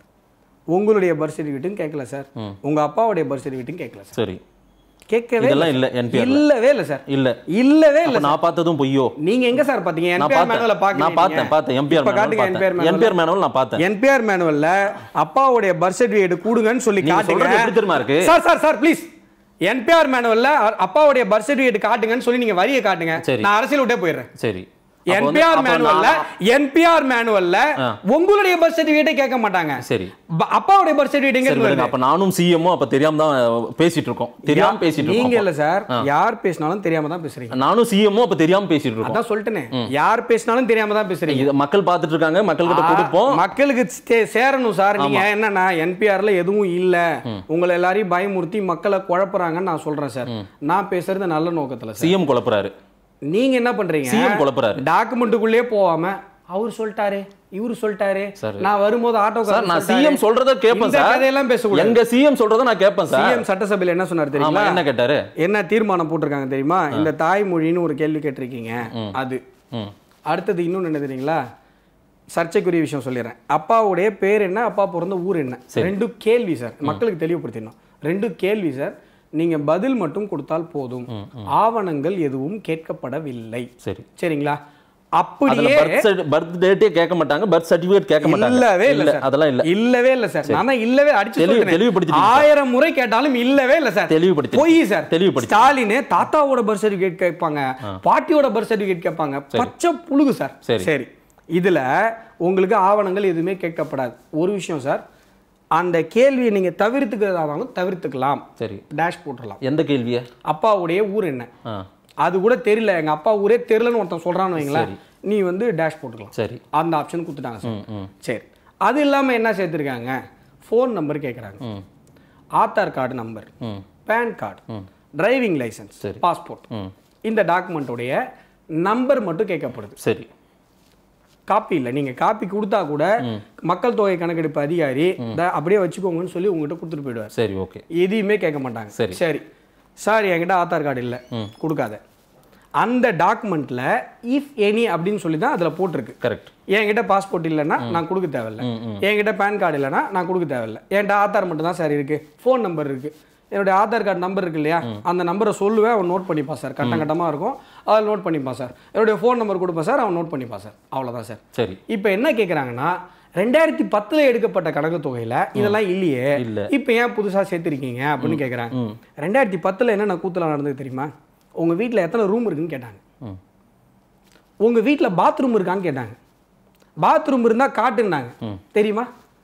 உங்களுடைய பர்த் சர்டிஃபிகேட்டும் கேட்கல சார் உங்க அப்பாவுடைய பர்த் சர்டிஃபிகேட்டும் கேட்கல சார் சரி கேட்கவே இதெல்லாம் இல்ல NPR ல. இல்லவே இல்ல சார் இல்ல இல்லவே இல்ல அப்ப நான் பார்த்ததும் பொய்யோ நீங்க எங்க சார் பாத்தீங்க நான் என்பிஆர் மேனுவல பார்த்தேன் பாக்க நான் பார்த்தேன் பார்த்தேன் எம்பிஆர் இப்ப காட்டுங்க என்பிஆர் மேனுவல் என்பிஆர் மேனுவல் நான் பார்த்தேன் என்பிஆர் மேனுவல்ல அப்பாவுடைய பர்த் சர்டிஃபிகேட் கூடுங்கன்னு சொல்லி நீங்க காட்டுங்க சொல்றது எப்படி தெரியுமா இருக்கு? Sir sir sir please NPR மேனுவல்ல அப்பாவுடைய பர்த் சர்டிஃபிகேட் காட்டுங்கன்னு சொல்லி நீங்க வரியை காட்டுங்க சரி. நான் அரசியல் விட்டே போயிடுறேன் சரி அப்ப வந்து- என்பிஆர் அப்ப மேனுவல்ல நான்- என்பிஆர் மேனுவல்ல ஆ. உங்களுடைய பர்த் சர்டிஃபிகேட்டே கேட்க மாட்டாங்க சரி ப- அப்பாவுடைய பர்த் சர்டிஃபிகேட் எங்க சரி இருந்து விடுங்க. வருது? அப்ப நானும் சிஎம்மும் அப்ப தெரியாம தான் பேசிட்டு இருக்கோம் தெரியாம பேசிட்டு நீங்க இருக்கோம் இல்ல சார் ஆ. யார் பேசினாலும் தெரியாம தான் பேசுறீங்க நானும் சிஎம்மும் அப்ப தெரியாம பேசிட்டு இருக்கோம் அதான் சொல்லிட்டேனே யார் பேசினாலும் தெரியாம தான் பேசுறீங்க இத மக்கள் பார்த்துட்டு இருக்காங்க மக்கள் கிட்ட ஆ, கொடுப்போம் மக்களுக்கு சே- சேரணும் சார் நீங்க என்னன்னா என்பிஆர்ல எதுவும் இல்ல உங்களை எல்லாரையும் பயமுறுத்தி மக்களை குழப்புறாங்கன்னு நான் சொல்றேன் சார் நான் பேசுறது நல்ல நோக்கத்துல சார் சிஎம் குழப்புறாரு நீங்க என்ன பண்றீங்க CM குழப்புறாரு. டாக்குமெண்ட்டுக்குள்ளே போகாம அவர் சொல்லிட்டாரு இவரு சொல்லிட்டாரு சரி. நான் வரும்போது ஆட்டோ சார் நான் சிஎம் சொல்றத கேட்பேன் இந்த சார் கதையெல்லாம் பேசக்கூடாது எங்க சிஎம் சொல்றத நான் கேட்பேன் சார் சிஎம் சட்டசபையில என்ன சொன்னார் ஆமா தெரியுமா என்ன கேட்டாரு என்ன தீர்மானம் போட்டிருக்காங்க தெரியுமா இந்த தாய்மொழின்னு ஒரு கேள்வி கேட்டிருக்கீங்க அது ம். அடுத்தது இன்னொன்னு என்ன தெரியுங்களா சர்ச்சைக்குரிய விஷயம் சொல்லிடுறேன் அப்பாவுடைய பேர் என்ன அப்பா பிறந்த ஊர் என்ன ரெண்டு கேள்வி சார் மக்களுக்கு தெளிவுபடுத்திடணும் ரெண்டு கேள்வி சார் நீங்க பதில் மட்டும் கொடுத்தால் போதும் ஆவணங்கள் எதுவும் கேட்கப்படவில்லை சரி சரிங்களா அதுல அப்படியே பர்த் பர்த் டேட்டே கேட்க மாட்டாங்க பர்த் சர்டிபிகேட் கேட்க மாட்டாங்க இல்லவே இல்ல இல்ல சார் அதெல்லாம் இல்ல இல்லவே இல்ல சார் நான் தான் இல்லவே அடிச்சு தெளிவு- சொல்றேனே. தெளிவுபடுத்திட்டீங்க சார். ஆயிரம் முறை கேட்டாலும் இல்லவே இல்ல சார் தெளிவுபடுத்தி பொய் சார் தெளிவுபடுத்தி ஸ்டாலின் தாத்தாவோட பர்த் சர்டிபிகேட் கேட்பாங்க பாட்டியோட பர்த் சர்டிபிகேட் கேட்பாங்க பச்சை புழுகு சார் சரி. சரி இதுல உங்களுக்கு ஆவணங்கள் எதுவுமே கேட்கப்படாது ஒரு விஷயம் சார் அந்த கேள்வியை நீங்க தவிர்த்துக்கிறதாலும் தவிர்த்துக்கலாம் சரி டேஷ் போட்டுடலாம் எந்த கேள்விய அப்பாவுடைய ஊர் என்ன ஆ அது கூட தெரியல எங்க அப்பா ஊரே தெரியலன்னு ஒருத்தன் சொல்றான்னு வைங்களேன் நீ வந்து டேஷ் போட்டுக்கலாம் சரி அந்த ஆப்ஷன் கொடுத்துட்டாங்க சார் ம் ம் சரி அது இல்லாம என்ன சேர்த்துருக்காங்க ஃபோன் நம்பர் கேட்குறாங்க ம் ஆதார் கார்டு நம்பர் ம் பேன் கார்டு டிரைவிங் லைசென்ஸ் சரி. பாஸ்போர்ட் ம் இந்த டாக்குமெண்ட்டுடைய நம்பர் மட்டும் கேட்கப்படுது சரி காப்பி இல்லை நீங்க காப்பி கொடுத்தா கூட மக்கள் தொகை கணக்கெடுப்பு அதிகாரி "இந்தா அப்படியே வச்சுக்கோங்கன்னு சொல்லி உங்ககிட்ட கொடுத்துட்டு போயிடுவார் சரி ஓகே எதையுமே கேட்க மாட்டாங்க சரி. சரி சார் என்கிட்ட ஆதார் கார்டு இல்லை கொடுக்காத அந்த டாக்குமெண்ட்ல இஃப் எனி அப்படின்னு சொல்லி தான் அதில் போட்டிருக்கு கரெக்ட் என்கிட்ட பாஸ்போர்ட் இல்லைன்னா நான் கொடுக்க தேவையில்ல என்கிட்ட பேன் கார்டு இல்லைன்னா நான் கொடுக்க தேவையில்ல என்கிட்ட ஆதார் மட்டும் தான் சார் இருக்கு ஃபோன் நம்பர் இருக்கு என்னுடைய ஆதார் கார்டு நம்பர் இருக்கு இல்லையா அந்த நம்பரை சொல்லுவேன் அவன் நோட் பண்ணிப்பான் சார் கட்டம் கட்டமாக இருக்கும் அதில் நோட் பண்ணிப்பான் சார் என்னுடைய ஃபோன் நம்பர் கொடுப்பேன் சார் அவன் நோட் பண்ணிப்பான் சார் அவ்வளோதான் சார் சரி இப்போ என்ன கேட்குறாங்கன்னா ரெண்டாயிரத்தி பத்துல எடுக்கப்பட்ட கணக்கு தொகையில இதெல்லாம் இல்லையே இல்ல. இப்போ ஏன் புதுசா சேர்த்திருக்கீங்க அப்படின்னு கேட்குறாங்க ரெண்டாயிரத்தி பத்துல என்னென்ன கூத்துல நடந்தது தெரியுமா உங்க வீட்ல எத்தனை ரூம் இருக்குன்னு கேட்டாங்க ம் உங்க வீட்ல பாத்ரூம் இருக்கான்னு கேட்டாங்க பாத்ரூம் இருந்தா காட்டுனாங்க தெரியுமா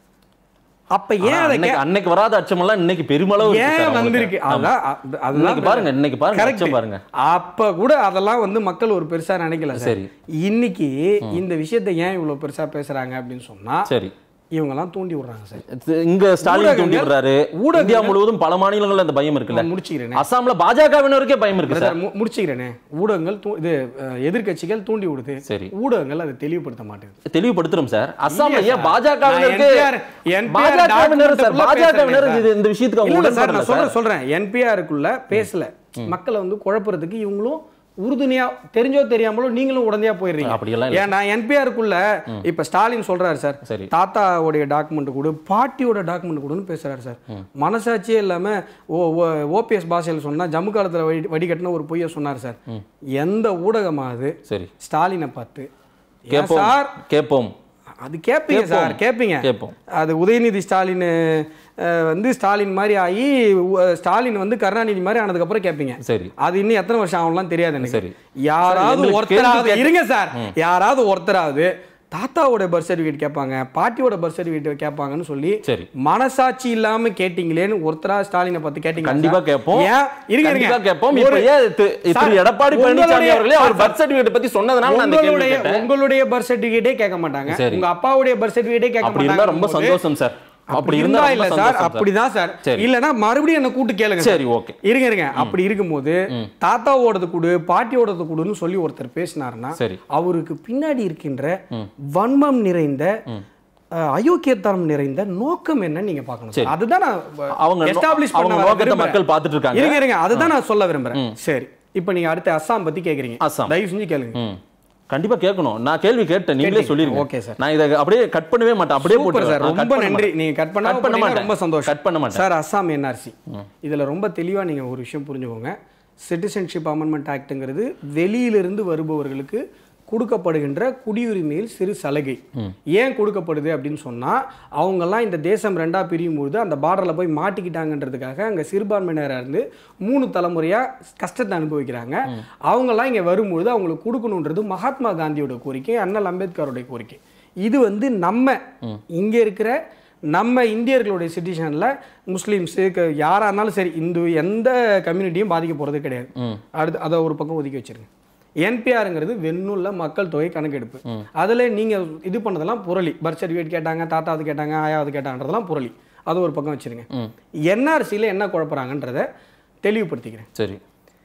அப்ப ஏன் அதை அன்னைக்கு கே- அன்னைக்கு வராத அச்சமெல்லாம் இன்னைக்கு பெருமளவு இருக்கு சார் ஏன் அவங்களுக்கு. வந்திருக்கு ஆமா. அதான் அ- அதுதான் இன்னைக்கு பாருங்க இன்னைக்கு பாருங்க Correct. அச்சம் பாருங்க அப்ப கூட அதெல்லாம் வந்து மக்கள் ஒரு பெருசா நினைக்கல சார் சரி. இன்னைக்கு இந்த விஷயத்தை ஏன் இவ்வளவு பெருசா பேசுறாங்க அப்படின்னு சொன்னா சரி இவங்கெல்லாம் தூண்டி விடுறாங்க சார் இது- இங்க ஸ்டாலின் ஊடகங்கள்- தூண்டி விடுறாரு ஊடகங்கள் இந்தியா முழுவதும் பல மாநிலங்கள்ல அந்த பயம் இருக்குல்ல நான் முடிச்சுக்கிறேனே அசாம்ல பாஜகவினருக்கே பயம் இருக்கு சார் சார் மு- முடிச்சுக்கிறேனே ஊடகங்கள் தூ- இது அஹ், எதிர்க்கட்சிகள் தூண்டி விடுது சரி. ஊடகங்கள் அதை தெளிவுபடுத்த மாட்டேங்குது தெளிவுபடுத்துறோம் சார் அசாம்ல இல்லையா ஏன் சார்? பாஜகவினருக்கு நான் NPR NPR பாஜகவினர் சார் document-க்குள்ள பாஜகவினர் பேசுறேன் இது இந்த விஷயத்துக்கு அவங்க இல்ல சார் உடன்படல நான் சார் சொல்றேன் சொல்றேன் என்பிஆருக்குள்ள பேசல மக்களை வந்து குழப்பறதுக்கு இவங்களும் உறுதுணையா தெரிஞ்சோ தெரியாமலோ நீங்களும் உடனடியா போயிடுறீங்க அப்படியெல்லாம் இல்ல. ஏன்னா என்பிஆருக்குள்ள இப்ப ஸ்டாலின் சொல்றாரு சார் சரி. தாத்தாவுடைய டாக்குமெண்ட் கொடு பாட்டியோட டாக்குமெண்ட் கொடுன்னு பேசுறாரு சார் மனசாட்சியே இல்லாம ஓ ஓபிஎஸ் பாஷையில் சொன்னா ஜம்மு காலத்துல வடி வடிகட்டின ஒரு பொய்யை சொன்னார் சார் எந்த ஊடகமாவது சரி ஸ்டாலினை பார்த்து "ஏன் கேட்போம் சார் கேட்போம் அது கேட்பீங்க சார் கேட்பீங்க கேட்போம். அது உதயநிதி ஸ்டாலின் அஹ், வந்து ஸ்டாலின் மாதிரி ஆகி உ- ஸ்டாலின் வந்து கருணாநிதி மாதிரி ஆனதுக்கப்புறம் கேட்பீங்க சரி அது இன்னும் எத்தனை வருஷம் ஆகும்லாம் தெரியாது எனக்கு சரி. யாராவது எங்களுக்கு ஒருத்தராவது கேள்வி இருங்க சார் யாராவது ஒருத்தராவது தாத்தாவோட பர்த் சர்டிஃபிகேட் கேட்பாங்க பாட்டியோட பர்த் சர்டிஃபிகேட் கேட்பாங்கன்னு சொல்லி சரி. மனசாட்சி இல்லாம கேட்டீங்களேன்னு ஒருத்தரா ஸ்டாலினை பார்த்து கேட்டீங்க கண்டிப்பா கேட்போம் ஏன் இருங்க கண்டிப்பா இருங்க கேட்போம் இப்ப ஒரு- ஏன் திரு- திரு சார், எடப்பாடி பழனிசாமி உங்களுடைய- அவர்களே அவர் சார், பர்த் சர்டிபிகேட் பத்தி சொன்னதுனால நான் அந்த கேள்வி உங்களுடைய கேட்டேன் உங்களுடைய பர்த் சர்டிஃபிகேட்டே கேட்க மாட்டாங்க சரி. உங்க அப்பாவுடைய பர்த் சர்டிஃபிகேட்டே கேட்க அப்படி மாட்டாங்க இருந்தா ரொம்ப சந்தோஷம் சார் அப்படி இருந்தா இல்ல சார் அப்படிதான் சார் சரி. இல்லனா மறுபடியும் என்ன கூட்டு கேளுங்க சார். சரி, okay. இருங்க இருங்க அப்படி இருக்கும்போது தாத்தாவோடது கொடு பாட்டியோடது கொடுன்னு சொல்லி ஒருத்தர் பேசினாருன்னா சரி. அவருக்கு பின்னாடி இருக்கின்ற வன்மம் நிறைந்த அஹ், அயோக்கியத்தனம் நிறைந்த நோக்கம் என்னன்னு நீங்க பார்க்கணும் சரி. சார். அதுதான் நான் அவங்க நோ- எஸ்டாப்ளிஷ் அவங்க பண்ண நோக்கத்தை விரும்புறேன். மக்கள் பார்த்துட்டு இருக்காங்க. இருங்க இருங்க அதுதான் நான் சொல்ல விரும்புறேன் சரி இப்போ நீங்க அடுத்து அஸ்ஸாம் பத்தி கேக்குறீங்க அஸ்ஸாம். தயவு செஞ்சு கேளுங்க ம். கண்டிப்பா கேட்கணும் நான் கேள்வி கேட்டேன் நீங்களே கேட்டீங்க. சொல்லிருங்க Okay, sir. நான் இதை அப்படியே கட் பண்ணவே மாட்டேன் அப்படியே சூப்பர் போட்டு சார் ரொம்ப நன்றி நீங்க கட் பண்ண கட் பண்ண மாட்டேன் ரொம்ப சந்தோஷம் கட் பண்ண மாட்டேன் சார் அஸ்ஸாம் என்ஆர்சி இதுல ரொம்ப தெளிவா நீங்க ஒரு விஷயம் புரிஞ்சுக்கோங்க சிட்டிசன்ஷிப் அமெண்ட்மெண்ட் ஆக்ட்ங்கிறது வெளியிலிருந்து வருபவர்களுக்கு கொடுக்கப்படுகின்ற குடியுரிமையில் சிறு சலுகை ஏன் கொடுக்கப்படுது அப்படின்னு சொன்னா அவங்கெல்லாம் இந்த தேசம் ரெண்டா பிரியும் பொழுது அந்த பார்டரில் போய் மாட்டிக்கிட்டாங்கன்றதுக்காக அங்க சிறுபான்மையினராக இருந்து மூணு தலைமுறையா கஷ்டத்தை அனுபவிக்கிறாங்க அவங்கெல்லாம் இங்க வரும்பொழுது அவங்களுக்கு கொடுக்கணுன்றது மகாத்மா காந்தியோட கோரிக்கை அண்ணல் அம்பேத்கருடைய கோரிக்கை இது வந்து நம்ம இங்க இருக்கிற நம்ம இந்தியர்களுடைய சிட்டிசனில் முஸ்லீம்ஸு யாராக இருந்தாலும் சரி இந்து எந்த கம்யூனிட்டியும் பாதிக்க போகிறது கிடையாது அடுத்து அதை ஒரு பக்கம் ஒதுக்கி வச்சிருங்க என்பிஆருங்கிறது வெண்ணுள்ள மக்கள் தொகை கணக்கெடுப்பு அதில் நீங்கள் இது பண்ணதெல்லாம் புரளி பர்த் சர்டிஃபிகேட் கேட்டாங்க தாத்தாவது கேட்டாங்க ஆயாவது கேட்டாங்கன்றதெல்லாம் புரளி அது ஒரு பக்கம் வச்சிருங்க என்ஆர்சியில் என்ன குழப்பறாங்கன்றதை தெளிவுபடுத்திக்கிறேன் சரி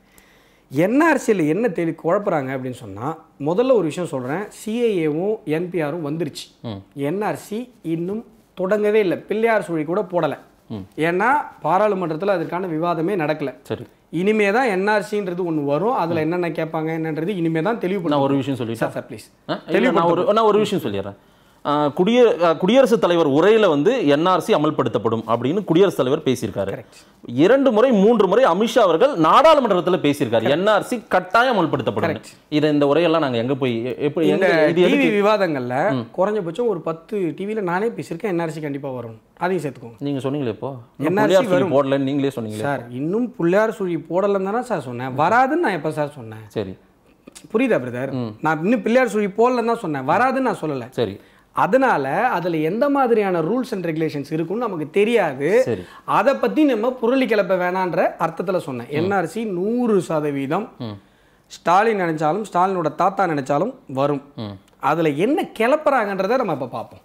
என்ஆர்சியில் என்ன தெளி குழப்பறாங்க அப்படின்னு சொன்னால் முதல்ல ஒரு விஷயம் சொல்கிறேன் சிஏஏவும் என்பிஆரும் வந்துருச்சு என்ஆர்சி இன்னும் தொடங்கவே இல்லை பிள்ளையார் சுழி கூட போடலை ஏன்னா பாராளுமன்றத்தில் அதற்கான விவாதமே நடக்கல சரி இனிமே தான் என்ஆர்சின்றது ஒன்று வரும் அதில் என்னென்ன கேட்பாங்க என்னன்றது இனிமே தான் தெளிவு நான் ஒரு விஷயம் சொல்லிட்டேன் சார் சார் ப்ளீஸ் ஆ, இல்ல, நான் ஒரு நான் ஒரு விஷயம் சொல்லிடுறேன் ஆ, குடிய ஆ, குடியரசுத் தலைவர் உரையில வந்து என்ஆர்சி அமல்படுத்தப்படும் அப்படின்னு குடியரசுத் தலைவர் பேசியிருக்காரு இரண்டு முறை மூன்று முறை அமித்ஷா அவர்கள் நாடாளுமன்றத்தில் பேசியிருக்காரு என்ஆர்சி கட்டாயம் அமல்படுத்தப்படும் இதை இந்த உரையெல்லாம் நாங்க எங்க போய் எ- எப்படி இந்த எங்க- இது டிவி எதுக்கு விவாதங்கள்ல குறைஞ்சபட்சம் ஒரு பத்து டிவியில் நானே பேசியிருக்கேன் என்ஆர்சி கண்டிப்பாக வரும் அதையும் சேர்த்துக்கோங்க நீங்க சொன்னீங்களே இப்போ NRC புள்ளியார் சொல்லி வரும். போடலன்னு நீங்களே சொன்னீங்களே சார் இன்னும் பிள்ளையார் சுழி போடலன்னு தானே சார் சொன்னேன் வராதுன்னு நான் எப்போ சார் சொன்னேன் சரி புரியுதா பிரதர் நான் இன்னும் பிள்ளையார் சுழி போடலன்னு தான் சொன்னேன் வராதுன்னு நான் சொல்லலை சரி அதனால அதுல எந்த மாதிரியான ரூல்ஸ் அண்ட் ரெகுலேஷன்ஸ் இருக்குன்னு நமக்கு தெரியாது சரி. அதை பத்தி நம்ம புரளி கிளப்ப வேணான்ற அர்த்தத்துல சொன்னேன் என்ஆர்சி நூறு சதவீதம் ஸ்டாலின் நினைச்சாலும் ஸ்டாலினோட தாத்தா நினைச்சாலும் வரும் அதுல என்ன கிளப்புறாங்கன்றதை நம்ம இப்ப பார்ப்போம்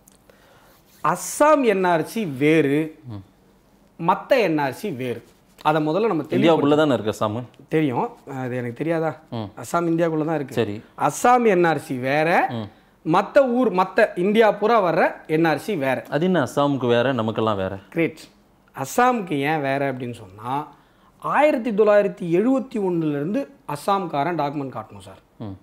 அஸ்ஸாம் என்ஆர்சி வேறு மத்த என்ஆர்சி வேறு அதை முதல்ல நம்ம தெளிவா இந்தியாவுக்குள்ள தானே இருக்கு சாமு தெரியும் அது எனக்கு தெரியாதா அஸ்ஸாம் இந்தியாக்குள்ள தான் இருக்கு சரி அஸ்ஸாம் என்ஆர்சி வேற மத்த ஊர் மத்த இந்தியா பூரா வர்ற என்ஆர்சி வேற அது என்ன அஸ்ஸாமுக்கு வேற நமக்கெல்லாம் வேற கிரேட் அஸ்ஸாமுக்கு ஏன் வேற அப்படின்னு சொன்னா ஆயிரத்தி தொள்ளாயிரத்தி எழுபத்தி ஒன்றுலேருந்து அஸ்ஸாம்காரன் டாக்குமெண்ட் காட்டணும் சார் ம்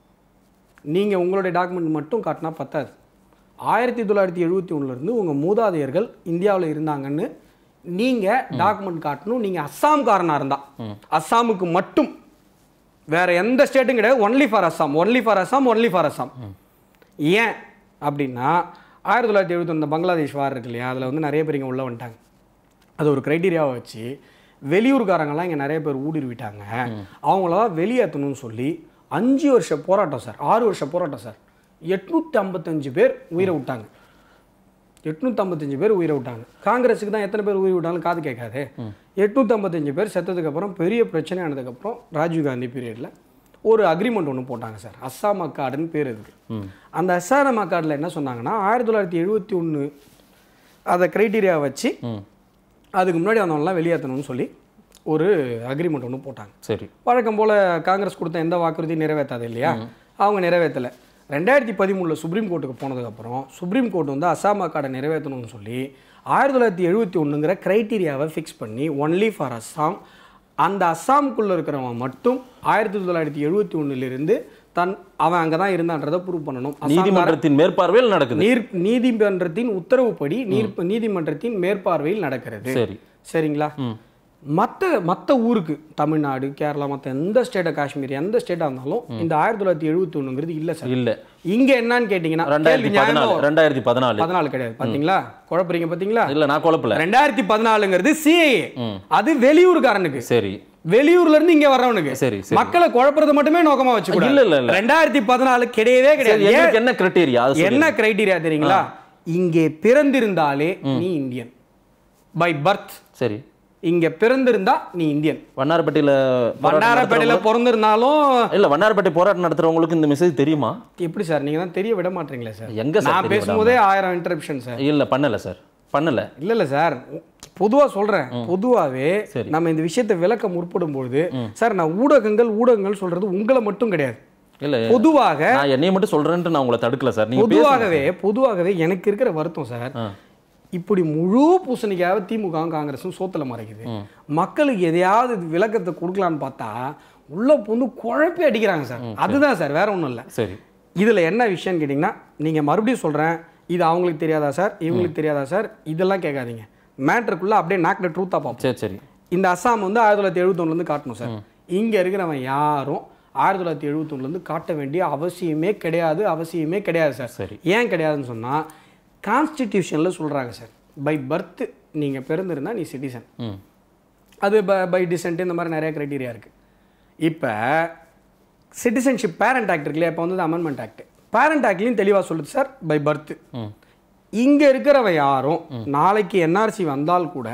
நீங்க உங்களுடைய டாக்குமெண்ட் மட்டும் காட்டினா பத்தாது ஆயிரத்தி தொள்ளாயிரத்தி எழுபத்தி ஒன்றுலேருந்து உங்கள் மூதாதையர்கள் இந்தியாவில் இருந்தாங்கன்னு நீங்கள் டாக்குமெண்ட் காட்டணும் நீங்கள் அஸ்ஸாம்காரனாக இருந்தா அஸ்ஸாமுக்கு மட்டும் வேற எந்த ஸ்டேட்டும் கிடையாது only for Assam only for Assam only for Assam ஏன் அப்படின்னா ஆயிரத்தி தொள்ளாயிரத்தி எழுபத்தி பங்களாதேஷ் வார் இருக்கு இல்லையா அதில் வந்து நிறைய பேர் இங்கே உள்ள வந்துட்டாங்க அது ஒரு க்ரைட்டீரியாவை வச்சு வெளியூர்காரங்கெல்லாம் இங்கே நிறைய பேர் ஊடுருவிட்டாங்க அவங்களெல்லாம் வெளியேற்றணும்னு சொல்லி அஞ்சு வருஷ போராட்டம் சார் ஆறு வருஷ போராட்டம் சார் எட்நூற்றி ஐம்பத்தஞ்சு பேர் உயிரை விட்டாங்க எட்நூற்றி ஐம்பத்தஞ்சு பேர் உயிரை விட்டாங்க காங்கிரஸுக்கு தான் எத்தனை பேர் உயிர் விட்டாலும் காது கேட்காது எட்நூற்றி ஐம்பத்தஞ்சு பேர் செத்ததுக்கப்புறம் பெரிய பிரச்சனை ஆனதுக்கப்புறம் ராஜீவ்காந்தி பீரியடில் ஒரு அக்ரிமெண்ட் ஒன்று போட்டாங்க சார் அஸ்ஸாம் அக்காடுன்னு பேர் இருக்கு அந்த அஸ்ஸாம் அக்காடில் என்ன சொன்னாங்கன்னா ஆயிரத்தி தொள்ளாயிரத்தி எழுபத்தி ஒன்று அதை க்ரைட்டீரியா வச்சு ம் அதுக்கு முன்னாடி வந்தவங்கலாம் வெளியேற்றணும்னு சொல்லி ஒரு அக்ரிமெண்ட் ஒன்று போட்டாங்க சரி வழக்கம் போல் காங்கிரஸ் கொடுத்த எந்த வாக்குறுதியும் நிறைவேற்றாது இல்லையா அவங்க நிறைவேற்றலை ரெண்டாயிரத்தி பதிமூணில் சுப்ரீம் கோர்ட்டுக்கு போனதுக்கப்புறம் சுப்ரீம் கோர்ட் வந்து அசாம் அக்காடை நிறைவேற்றணும்னு சொல்லி ஆயிரத்தி தொள்ளாயிரத்தி எழுபத்தி ஒன்றுங்கிற க்ரைட்டீரியாவை ஃபிக்ஸ் பண்ணி ஒன்லி ஃபார் அஸ்ஸாம் அந்த அஸ்ஸாமுக்குள்ளே இருக்கிறவன் மட்டும் ஆயிரத்தி தொள்ளாயிரத்தி எழுபத்தி ஒன்றுலேருந்து தன் அவன் அங்கே தான் இருந்தான்றதை ப்ரூவ் பண்ணணும் அஸ்ஸாம்காரன் நீதிமன்றத்தின் மேற்பார்வையில் நடக்குது நீர் நீதிமன்றத்தின் உத்தரவுப்படி நீர் நீதிமன்றத்தின் மேற்பார்வையில் நடக்கிறது சரி சரிங்களா மற்ற மற்ற ஊருக்கு தமிழ்நாடு கேரளா மற்ற எந்த ஸ்டேட்டை காஷ்மீர் எந்த ஸ்டேட்டாக இருந்தாலும் இந்த ஆயிரத்தி தொள்ளாயிரத்தி எழுபத்தி ஒண்ணுங்கிறது இல்லை சார் இல்ல இங்க என்னன்னு கேட்டிங்கன்னா ரெண்டாயிரத்தி கேள்வி நியாயமா பதினாலு வரும். ரெண்டாயிரத்தி பதினாலு பதினாலு கிடையாது பாத்தீங்களா குழப்பறீங்க பாத்தீங்களா இல்ல நான் குழப்பல ரெண்டாயிரத்தி பதினாலுங்கிறது சிஏஏ அது வெளியூர்காரனுக்கு சரி வெளியூர்ல இருந்து இங்க வர்றவனுக்கு சரி, சரி. மக்களை குழப்பறது மட்டுமே நோக்கமா வச்சு இல்ல, இல்ல, இல்ல. ரெண்டாயிரத்தி பதினாலு கிடையவே சரி கிடையாது ஏன் எங்களுக்கு என்ன கிரைட்டீரியா அது என்ன கிரைட்டீரியா தெரியுங்களா இங்கே பிறந்திருந்தாலே நீ இந்தியன் பை பர்த் சரி இங்க பிறந்திருந்தா நீ இந்தியன் வண்ணாரப்பட்டியில போராட்டம் வண்டாரப்பேட்டையில நடத்துறவங்க- பிறந்திருந்தாலும் இல்ல வண்ணாரப்பட்டி போராட்டம் நடத்துறவங்களுக்கு இந்த மெசேஜ் தெரியுமா எப்படி சார் நீங்க தான் தெரிய விட மாட்டீங்களா சார் எங்க சார் நான் தெரிய பேசும்போதே ஆயிரம் இன்டரப்ஷன் சார் இல்ல பண்ணல சார் பண்ணல இல்ல இல்ல சார் பொதுவா சொல்றேன் பொதுவாவே சரி. நம்ம இந்த விஷயத்தை விளக்க முற்படும் பொழுது சார் நான் ஊடகங்கள் ஊடகங்கள் சொல்றது உங்களை மட்டும் கிடையாது இல்ல பொதுவாக நான் என்னைய மட்டும் சொல்றேன்ட்டு நான் உங்களை தடுக்கல சார் நீங்க பேசுங்க. பொதுவாகவே பொதுவாகவே எனக்கு இருக்கிற வருத்தம் சார் ஆ. இப்படி முழு பூசணிக்காக திமுகவும் காங்கிரஸும் சோத்துல மறைக்குது மக்களுக்கு எதையாவது இது விளக்கத்தை கொடுக்கலான்னு பார்த்தா உள்ள புந்து குழப்பி அடிக்கிறாங்க சார் அதுதான் சார் வேற ஒண்ணும் இல்ல சரி இதுல என்ன விஷயம்னு கேட்டிங்கன்னா நீங்க மறுபடியும் சொல்றேன் இது அவங்களுக்கு தெரியாதா சார் இவங்களுக்கு தெரியாதா சார் இதெல்லாம் கேட்காதீங்க மேட்ருக்குள்ள அப்படியே நாக்கில் ட்ரூத்தாக பார்ப்போம் சரி சரி இந்த அஸ்ஸாம் வந்து ஆயிரத்தி தொள்ளாயிரத்தி எழுபத்தொன்னுலேருந்து காட்டணும் சார் இங்க இருக்கிறவன் யாரும் ஆயிரத்தி தொள்ளாயிரத்தி எழுபத்தொன்னுலேருந்து காட்ட வேண்டிய அவசியமே கிடையாது அவசியமே கிடையாது சார் சரி. ஏன் கிடையாதுன்னு சொன்னா கான்ஸ்டிடியூஷனில் சொல்றாங்க சார் பை பர்த் நீங்க பிறந்திருந்தா நீ சிட்டிசன் ம் அது பை டிசென்ட் இந்த மாதிரி நிறைய க்ரைட்டீரியா இருக்கு இப்போ சிட்டிசன்ஷிப் பேரண்ட் ஆக்ட் இருக்கு இல்லையா இப்போ வந்து அமெண்ட்மெண்ட் ஆக்ட் பேரண்ட் ஆக்ட்லையும் தெளிவாக சொல்லுது சார் பை பர்த் ம் இங்க இருக்கிறவன் யாரும் நாளைக்கு என்ஆர்சி வந்தால் கூட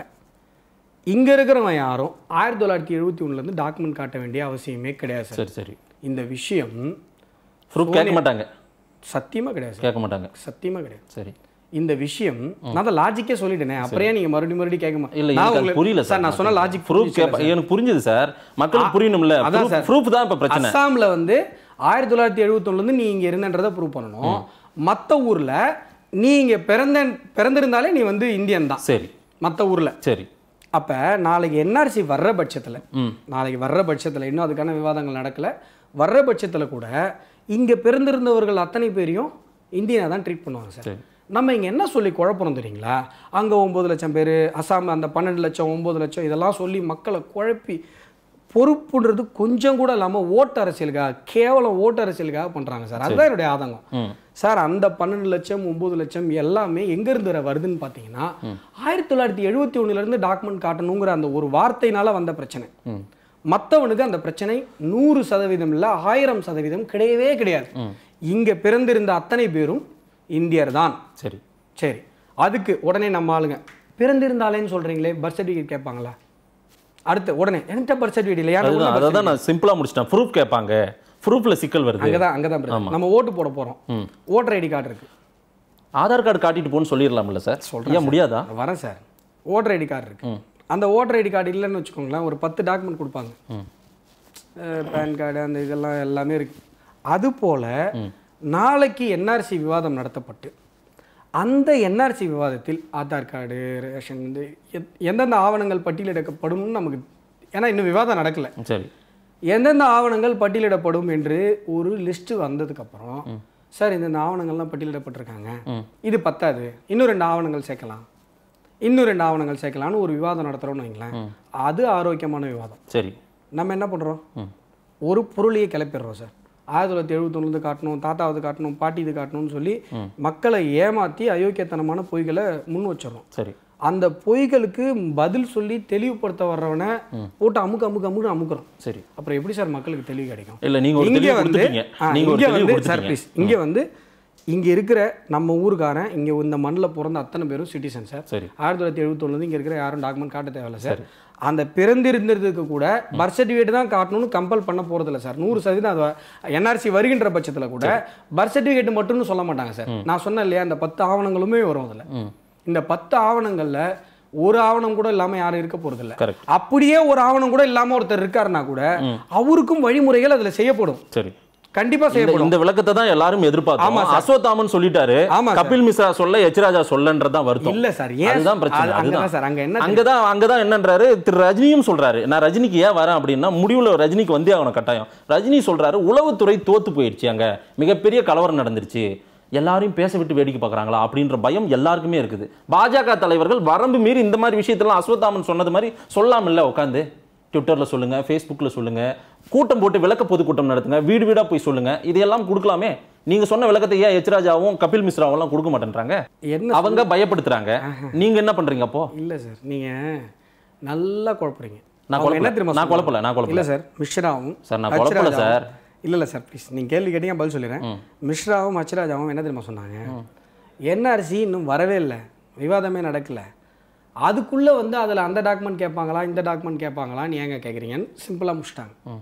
இங்க இருக்கிறவன் யாரும் ஆயிரத்தி தொள்ளாயிரத்தி எழுபத்தி ஒண்ணுலேருந்து டாக்குமெண்ட் காட்ட வேண்டிய அவசியமே கிடையாது சார் சரி சரி இந்த விஷயம் ப்ரூஃப் கேட்க மாட்டாங்க சத்தியமா கிடையாது சார் கேட்க மாட்டாங்க சத்தியமா கிடையாது சரி இந்த விஷயம் நான் தான் லாஜிக்கே சொல்லிட்டேனே அப்புறம் ஏன் நீங்க மறுபடியும் மறுபடியும் கேட்க இல்ல நான் எனக்கு அது உங்களுக்கு- புரியல சார் நான் சொன்ன லாஜிக் ப்ரூஃப் கேப்ப எனக்கு புரிஞ்சுது சார் மக்களுக்கு புரியணும்ல அதான் சார். ப்ரூஃப் தான் இப்ப பிரச்சனை அஸ்ஸாம்ல வந்து ஆயிரத்தி தொள்ளாயிரத்தி எழுபத்தொன்னுலேருந்து நீ இங்க இருந்தன்றதை ப்ரூவ் பண்ணணும் மத்த ஊர்ல நீ இங்க பிறந்த பிறந்திருந்தாலே நீ வந்து இந்தியன் தான் சரி மத்த ஊர்ல சரி அப்ப நாளைக்கு என்ஆர்சி வர்ற பட்சத்துல ம் நாளைக்கு வர்ற பட்சத்துல இன்னும் அதுக்கான விவாதங்கள் நடக்கல வர்ற பட்சத்துல கூட இங்க பிறந்திருந்தவர்கள் அத்தனை பேரையும் இந்தியனை தான் ட்ரீட் பண்ணுவாங்க சார் சரி நம்ம இங்க என்ன சொல்லி குழப்பணும் தெரியுங்களா அங்க ஒன்பது லட்சம் பேர் அசாம் அந்த பன்னெண்டு லட்சம் ஒன்பது லட்சம் இதெல்லாம் சொல்லி மக்களை குழப்பி பொறுப்புன்றது கொஞ்சம் கூட இல்லாம ஓட்டு அரசியலுக்காக கேவலம் ஓட்டு அரசியலுக்காக பண்றாங்க சார் அதுதான் என்னுடைய ஆதங்கம் ம் சார் அந்த பன்னெண்டு லட்சம் ஒன்பது லட்சம் எல்லாமே எங்க இருந்து வர வருதுன்னு பார்த்தீங்கன்னா ஆயிரத்தி தொள்ளாயிரத்தி எழுபத்தி ஒண்ணுல இருந்து டாக்குமெண்ட் காட்டணுங்கிற அந்த ஒரு வார்த்தையினால வந்த பிரச்சனை ம் மற்றவனுக்கு அந்த பிரச்சனை நூறு சதவீதம் இல்ல ஆயிரம் சதவீதம் கிடையவே கிடையாது இங்க பிறந்திருந்த அத்தனை பேரும் இந்தியர் தான் சரி சரி அதுக்கு உடனே நம்ம ஆளுங்க பிறந்திருந்தாலேன்னு சொல்றீங்களே பர்த் சர்டிஃபிகேட் கேட்பாங்களா அடுத்து உடனே என்கிட்ட பர்த் சர்டிஃபிகேட் இல்லையா அதுதான் அதை தான் நான் சிம்பிளாக முடிச்சிட்டேன் ப்ரூஃப் கேட்பாங்க ப்ரூஃபில் சிக்கல் வருது அங்கதான் அங்கதான் பிரச்சனை. நம்ம ஓட்டு போட போறோம் ஓட்டர் ஐடி கார்டு இருக்கு ஆதார் கார்டு காட்டிட்டு போன்னு சொல்லிடலாம்ல சார் ஏன் முடியாதா நான் வரேன் சார் ஓட்டர் ஐடி கார்டு இருக்கு அந்த ஓட்டர் ஐடி கார்டு இல்லைன்னு வச்சுக்கோங்களேன் ஒரு பத்து டாக்குமெண்ட் கொடுப்பாங்க பேன் கார்டு அந்த இதெல்லாம் எல்லாமே இருக்கு அது போல நாளைக்கு என்ஆர்சி விவாதம் நடத்தப்பட்டு அந்த என்ஆர்சி விவாதத்தில் ஆதார் கார்டு ரேஷன் இந்த எத்- எந்தெந்த ஆவணங்கள் பட்டியலிடப்படும்னு நமக்கு ஏன்னா இன்னும் விவாதம் நடக்கல சரி எந்தெந்த ஆவணங்கள் பட்டியலிடப்படும் என்று ஒரு லிஸ்ட் வந்ததுக்கப்புறம் சார் இந்த ஆவணங்கள்லாம் பட்டியலிடப்பட்டிருக்காங்க இது பத்தாது இன்னும் ரெண்டு ஆவணங்கள் சேர்க்கலாம் இன்னும் ரெண்டு ஆவணங்கள் சேர்க்கலாம்னு ஒரு விவாதம் நடத்துகிறோம்னு வைங்களேன் அது ஆரோக்கியமான விவாதம் சரி நம்ம என்ன பண்ணுறோம் ஒரு பொருளையே கிளப்பிடுறோம் சார் ஆயிரத்தி தொள்ளாயிரத்தி எழுபத்தொன்னு காட்டணும் தாத்தாவது காட்டணும் பாட்டி இது காட்டணும்னு சொல்லி மக்களை ஏமாற்றி அயோக்கியத்தனமான பொய்களை முன் வச்சிடறோம் சரி அந்த பொய்களுக்கு பதில் சொல்லி தெளிவுபடுத்த வர்றவனை போட்டு அமுக்கு அமுக்கு அமுக்கு அமுக்குறோம் சரி அப்புறம் எப்படி சார் மக்களுக்கு தெளிவு கிடைக்கும் இல்ல நீங்க ஒரு இங்க தெளிவு வந்து கொடுத்துட்டீங்க ஆ, நீங்க ஒரு இங்க தெளிவு வந்து சார் கொடுத்துட்டீங்க ப்ளீஸ் இங்க வந்து இங்க இருக்கிற நம்ம ஊருக்காரன் இங்க இந்த மண்ணில் பிறந்த அத்தனை பேரும் சிட்டிசன் சார் சரி ஆயிரத்தி தொள்ளாயிரத்தி எழுபத்தொன்னு இங்க இருக்கிற யாரும் டாக்குமெண்ட் காட்ட தேவையில்ல சார் அந்த பிறந்திருந்ததுக்கு கூட பர்த் சர்டிஃபிகேட் தான் காட்டணும்னு கம்பல் பண்ண போறதில்ல சார் நூறு சதவீதம் அது என்ஆர்சி வருகின்ற பட்சத்துல கூட பர்த் சர்டிஃபிகேட் மட்டும்னு சொல்ல மாட்டாங்க சார் நான் சொன்னேன் இல்லையா அந்த பத்து ஆவணங்களுமே வரும் அதுல இந்த பத்து ஆவணங்கள்ல ஒரு ஆவணம் கூட இல்லாம யாரும் இருக்க போறதில்ல Correct. அப்படியே ஒரு ஆவணம் கூட இல்லாம ஒருத்தர் இருக்காருன்னா கூட அவருக்கும் வழிமுறைகள் அதுல செய்யப்படும் சரி கண்டிப்பா இந்த- செய்யப்படும் இந்த விளக்கத்தை தான் எல்லாரும் எதிர்பார்த்தோம் ஆமா சார். அஸ்வத்தாமன் சொல்லிட்டாரு ஆமா சார். கபில் மிஸ்ரா சொல்ல எச்ராஜா சொல்லன்றதான் வருத்தம் இல்ல சார் ஏன் அதுதான் பிரச்சனை அது- அங்கதான் அதுதான் சார் அங்க என்ன அங்கதான் அங்கதான் என்னன்றாரு திரு ரஜினியும் சொல்றாரு நான் ரஜினிக்கு ஏன் வரேன் அப்படின்னா முடிவுல ரஜினிக்கு வந்தே ஆகணும் கட்டாயம் ரஜினி சொல்றாரு உளவுத்துறை தோத்து போயிடுச்சு அங்க மிகப்பெரிய கலவரம் நடந்துருச்சு எல்லாரையும் பேச விட்டு வேடிக்கை பார்க்கறாங்களா அப்படின்ற பயம் எல்லாருக்குமே இருக்குது பாஜக தலைவர்கள் வரம்பு மீறி இந்த மாதிரி விஷயத்தெல்லாம் அஸ்வத்தாமன் சொன்னது மாதிரி சொல்லாமல்ல உட்காந்து ட்விட்டர்ல சொல்லுங்க ஃபேஸ்புக்ல சொல்லுங்க கூட்டம் போட்டு விளக்க பொதுக்கூட்டம் நடத்துங்க வீடு வீடா போய் சொல்லுங்க இதையெல்லாம் கொடுக்கலாமே நீங்க சொன்ன விளக்கத்தை ஏன் எச்ராஜாவும் கபில் மிஸ்ராவும் எல்லாம் கொடுக்க மாட்டேன்றாங்க என்ன அவங்க பயப்படுத்துறாங்க நீங்க என்ன பண்றீங்க அப்போ இல்ல சார் நீங்க நல்லா குழப்புறீங்க நான் அவங்க என்ன குழப்பல. தெரியுமா நான் குழப்பல, நான் குழப்பல. இல்ல சார் மிஸ்ராவும் சார், நான் குழப்பல ஹச்ராஜாவும்- சார். இல்ல இல்ல சார் ப்ளீஸ் நீங்க கேள்வி கேட்டீங்க பதில் சொல்லிடுறேன் மிஸ்ராவும் ஹச்ராஜாவும் என்ன தெரியுமா சொன்னாங்க என்ஆர்சி இன்னும் வரவே இல்லை விவாதமே நடக்கல அதுக்குள்ள வந்து அதுல அந்த டாக்குமெண்ட் கேட்பாங்களா இந்த டாக்குமெண்ட் கேட்பாங்களான்னு ஏங்க கேட்குறீங்கன்னு சிம்பிளா முடிச்சிட்டாங்க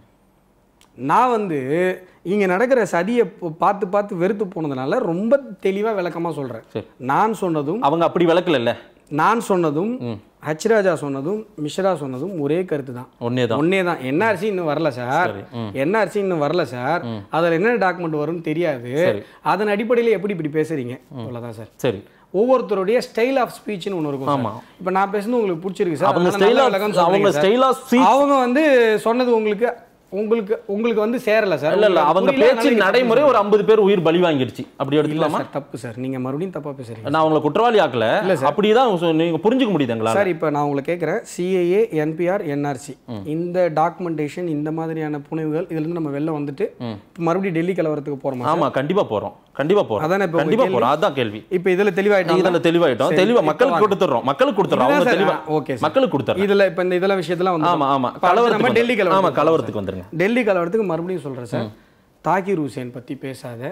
நான் வந்து இங்க நடக்கிற சதியை ப- பார்த்து பார்த்து வெறுத்து போனதுனால ரொம்ப தெளிவா விளக்கமா சொல்றேன் சரி. நான் சொன்னதும் அவங்க அப்படி விளக்கல நான் சொன்னதும் ஹச்ராஜா சொன்னதும் மிஸ்ரா சொன்னதும் ஒரே கருத்து தான் ஒன்னே தான் ஒன்னே தான் என்ஆர்சி இன்னும் வரல சார் என்ஆர்சி இன்னும் வரல சார் அதில் என்ன டாக்குமெண்ட் வரும்னு தெரியாது அதன் அடிப்படையில் எப்படி இப்படி பேசுறீங்க அவ்வளோதான் சார் சரி ஒவ்வொருத்தருடைய ஸ்டைல் ஆஃப் ஸ்பீச்னு ஒன்று இருக்கும் ஆமா. சார் இப்போ நான் பேசுனது உங்களுக்கு பிடிச்சிருக்கு சார் அவங்க அதனால style நல்ல of- விளக்கம் அவங்க சொல்றீங்க சார். style of speech- அவங்க வந்து சொன்னது உங்களுக்கு உங்களுக்கு உங்களுக்கு வந்து சேரல சார் இல்ல இல்ல உங்களுக்கு அவங்க புரியல, அதனால பேச்சின் நீங்க நடைமுறை ஒரு ஐம்பது பேர் உயிர் பலி வாங்கிடுச்சு அப்படி இல்ல எடுத்துக்கலாமா சார் தப்பு சார் நீங்க மறுபடியும் தப்பா பேசுறீங்க நான் அவங்களை குற்றவாளி ஆக்கல அப்படிதான் சொ- நீங்க புரிஞ்சுக்க முடியுது எங்களால சார் இப்போ நான் உங்களை கேட்குறேன் சிஏஏ என்பிஆர் என்ஆர்சி இந்த டாக்குமெண்டேஷன் இந்த மாதிரியான புனைவுகள் இதுல இருந்து நம்ம வெளில வந்துட்டு இப்ப மறுபடியும் டெல்லி கலவரத்துக்கு போறோமா ஆமா கண்டிப்பா போறோம் கண்டிப்பா போறோம் அதானே இப்ப உங்க கண்டிப்பா கேள்வி? போறோம் அதான் கேள்வி இப்போ இதுல தெளிவாயிட்டோம் இதுல தெளிவாயிட்டோம் சரி, தெளிவா இப்ப மக்களுக்கு வாங்க. கொடுத்துறோம் மக்களுக்கு கொடுத்துறோம் இதுதான் அவங்க சார், தெளிவா ஆ, okay சார். மக்களுக்கு கொடுத்துறோம் இதுல இப்ப இந்த இதெல்லாம் விஷயத்தெல்லாம் வந்து ஆமா ஆமா இப்ப அடுத்து நம்ம கலவரத்துக்கு டெல்லி வந்துருங்க. ஆமா கலவரத்துக்கு கலவரத்துக்கு வந்துருங்க டெல்லி கலவரத்துக்கு மறுபடியும் சொல்றேன் சார் தாக்கிர் ஹுசேன் பத்தி பேசாத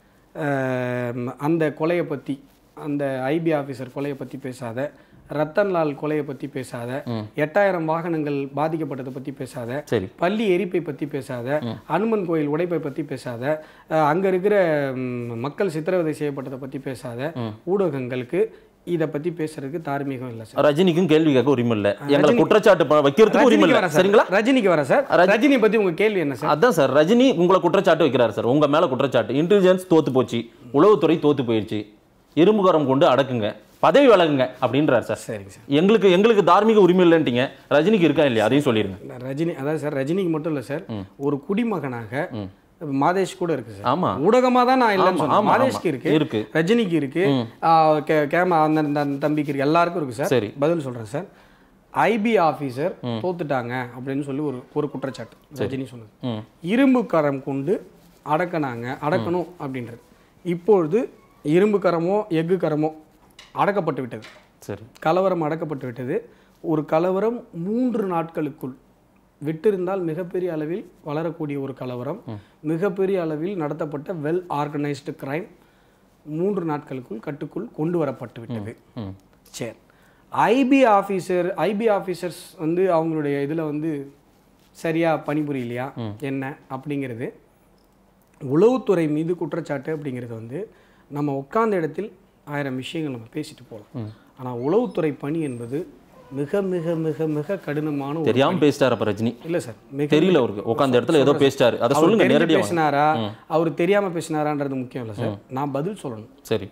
அஹ், அந்த கொலையை பத்தி அந்த ஐபி ஆபீசர் கொலையை பத்தி பேசாத ரத்தன்லால் கொலையை பத்தி பேசாத எட்டாயிரம் வாகனங்கள் பாதிக்கப்பட்டதை பத்தி பேசாத சரி பள்ளி எரிப்பை பத்தி பேசாத அனுமன் கோயில் உடைப்பை பத்தி பேசாத அஹ், அங்க இருக்கிற ம், மக்கள் சித்திரவதை செய்யப்பட்டதை பத்தி பேசாத ஊடகங்களுக்கு இதை பத்தி பேசுறதுக்கு தார்மீகம் இல்லை சார் ரஜினிக்கும் கேள்வி கேட்க உரிமை இல்ல எங்களை ரஜினி- குற்றச்சாட்டு ப- வைக்கிறதுக்கு உரிமை ரஜினிக்கு இல்ல வரேன் சார். சரிங்களா ரஜினிக்கு வரேன் சார் ரஜி- ரஜினி பத்தி உங்க கேள்வி என்ன சார் அதான் சார் ரஜினி உங்களை குற்றச்சாட்டு வைக்கிறாரு சார் உங்க மேல குற்றச்சாட்டு இன்டெலிஜென்ஸ் தோத்து போச்சு உளவுத்துறை தோத்து போயிடுச்சு இரும்புகரம் கொண்டு அடக்குங்க பதவி விலகுங்க அப்படின்றாரு சார் சரிங்க சார் எங்களுக்கு எங்களுக்கு தார்மீக உரிமை இல்லைன்ட்டீங்க ரஜினிக்கு இருக்கா இல்லையா அதையும் சொல்லிருங்க நான் ரஜினி அதாவது சார் ரஜினிக்கு மட்டும் இல்லை சார் ஒரு குடிமகனாக மாதேஷ் கூட இருக்கு சார் ஆமா ஊடகமா தான் நான் இல்லைன்னு ஆமா, சொன்னேன் ஆமா, மாதேஷ்க்கு ஆமா. இருக்கு இருக்கு. ரஜினிக்கு இருக்கு ஆ, கே- கேம அந்த அந்த அந்த தம்பிக்கு இருக்கு எல்லாருக்கும் இருக்கு சார் சரி. பதில் சொல்றேன் சார் ஐபி ஆபீசர் தோத்துட்டாங்க அப்படின்னு சொல்லி ஒரு ஒரு குற்றச்சாட்டு ரஜினி சொன்னது ம் இரும்பு கரம் கொண்டு அடக்கினாங்க அடக்கணும் அப்படின்றது இப்பொழுது இரும்பு கரமோ எஃகு கரமோ அடக்கப்பட்டு விட்டது சரி கலவரம் அடக்கப்பட்டு விட்டது ஒரு கலவரம் மூன்று நாட்களுக்குள் விட்டிருந்தால் மிகப்பெரிய அளவில் வளரக்கூடிய ஒரு கலவரம் மிகப்பெரிய அளவில் நடத்தப்பட்ட வெல் ஆர்கனைஸ்டு கிரைம் மூன்று நாட்களுக்குள் கட்டுக்குள் கொண்டு வரப்பட்டு விட்டது ம் சரி ஐபி ஆஃபீஸர் ஐபி ஆஃபீஸர்ஸ் வந்து அவங்களுடைய இதில் வந்து சரியாக பணிபுரியலையா என்ன அப்படிங்கிறது உளவுத்துறை மீது குற்றச்சாட்டு அப்படிங்கிறது வந்து நம்ம உட்கார்ந்த இடத்தில் ஆயிரம் விஷயங்கள் நம்ம பேசிட்டு போகலாம் ஆனால் உளவுத்துறை பணி என்பது மிக மிக மிக மிக கடினமான ஒரு தெரியாம பேசிட்டாரு அப்ப ரஜினி இல்லை சார் மிக தெரியல அவருக்கு உட்காந்த இடத்துல ஏதோ பேசிட்டாரு அதை அவர் சொல்லுங்க தெரிஞ்சு நேரடியா வாங்க. பேசினாரா அவர் தெரியாம பேசினாரான்றது முக்கியம் இல்லை சார் நான் பதில் சொல்லணும் சரி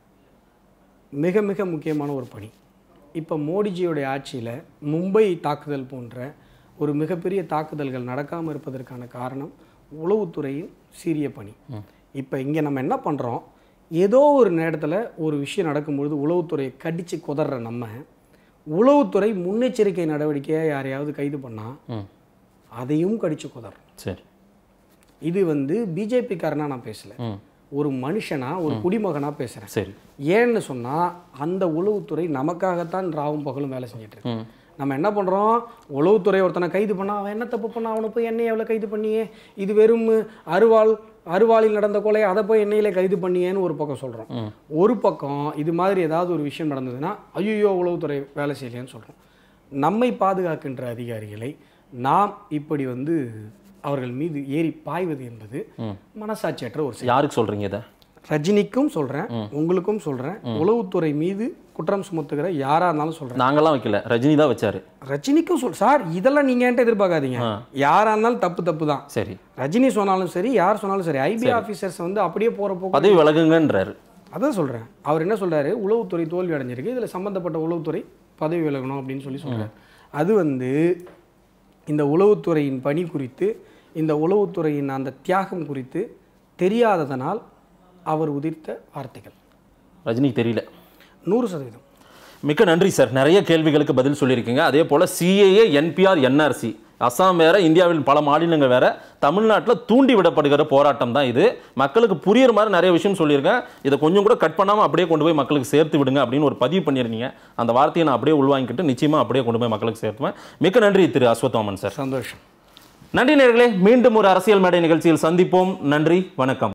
மிக மிக முக்கியமான ஒரு பணி இப்போ மோடிஜியோடைய ஆட்சியில் மும்பை தாக்குதல் போன்ற ஒரு மிகப்பெரிய தாக்குதல்கள் நடக்காமல் இருப்பதற்கான காரணம் உளவுத்துறையின் சீரிய பணி இப்போ இங்கே நம்ம என்ன பண்ணுறோம் ஏதோ ஒரு நேரத்தில் ஒரு விஷயம் நடக்கும்பொழுது உளவுத்துறையை கடித்து குதற நம்ம உளவுத்துறை முன்னெச்சரிக்கை நடவடிக்கையாக யாரையாவது கைது பண்ணால் ம் அதையும் கடித்து குதறோம் சரி இது வந்து பிஜேபிக்காரனா நான் பேசல ம் ஒரு மனுஷனா ஒரு குடிமகனா பேசுகிறேன் சரி ஏன்னு சொன்னால் அந்த உளவுத்துறை நமக்காகத்தான் ராவும் பகலும் வேலை செஞ்சுட்டு இருக்கு ம் நம்ம என்ன பண்ணுறோம் உளவுத்துறை ஒருத்தனை கைது பண்ணா அவன் என்ன தப்பு பண்ணா அவனை போய் என்னையை எவ்வளோ கைது பண்ணியே இது வெறும் அருவாள் அருவாளில் நடந்த கொலை அதை போய் எண்ணெயில கைது பண்ணியேன்னு ஒரு பக்கம் சொல்கிறோம் ஒரு பக்கம் இது மாதிரி ஏதாவது ஒரு விஷயம் நடந்ததுன்னா ஐயோ உளவுத்துறை வேலை செய்யலையேன்னு சொல்கிறோம் நம்மை பாதுகாக்கின்ற அதிகாரிகளை நாம் இப்படி வந்து அவர்கள் மீது ஏறி பாய்வது என்பது மனசாட்சியற்ற ஒரு செயல் யாருக்கு சொல்றீங்க இதை ரஜினிக்கும் சொல்கிறேன் உங்களுக்கும் சொல்கிறேன் உளவுத்துறை மீது குற்றம் சுமத்துகிற யாராக இருந்தாலும் சொல்கிறேன் நாங்கெல்லாம் வைக்கல ரஜினி தான் வச்சாரு ரஜினிக்கும் சொல் சார் இதெல்லாம் நீங்கள் என்கிட்ட எதிர்பார்க்காதீங்க யாராக இருந்தாலும் தப்பு தப்பு தான் சரி ரஜினி சொன்னாலும் சரி யார் சொன்னாலும் சரி ஐபி ஆஃபீஸர்ஸ் வந்து அப்படியே போகிற போக்கு பதவி விலகுங்கன்றாரு அதான் சொல்கிறேன் அவர் என்ன சொல்றாரு உளவுத்துறை தோல்வி அடைஞ்சிருக்கு இதில் சம்மந்தப்பட்ட உளவுத்துறை பதவி விலகணும் அப்படின்னு சொல்லி சொல்றாரு அது வந்து இந்த உளவுத்துறையின் பணி குறித்து இந்த உளவுத்துறையின் அந்த தியாகம் குறித்து தெரியாததனால் அவர் உதிர்த்த வார்த்தைகள் ரஜினிக்கு தெரியல நூறு சதவீதம் மிக்க நன்றி சார் நிறைய கேள்விகளுக்கு பதில் சொல்லியிருக்கீங்க அதே போல் சிஏஏ என்பிஆர் என்ஆர்சி அஸ்ஸாம் வேற இந்தியாவில் பல மாநிலங்கள் வேற தமிழ்நாட்டில் தூண்டி விடப்படுகிற போராட்டம் தான் இது மக்களுக்கு புரியுற மாதிரி நிறைய விஷயம் சொல்லியிருக்கேன் இதை கொஞ்சம் கூட கட் பண்ணாமல் அப்படியே கொண்டு போய் மக்களுக்கு சேர்த்து விடுங்க அப்படின்னு ஒரு பதிவு பண்ணியிருந்தீங்க அந்த வார்த்தையை நான் அப்படியே உள்வாங்கிக்கிட்டு நிச்சயமாக அப்படியே கொண்டு போய் மக்களுக்கு சேர்த்துவேன் மிக்க நன்றி திரு அஸ்வத்தாமன் சார் சந்தோஷம் நன்றி நேர்களே மீண்டும் ஒரு அரசியல் மேடை நிகழ்ச்சியில் சந்திப்போம் நன்றி வணக்கம்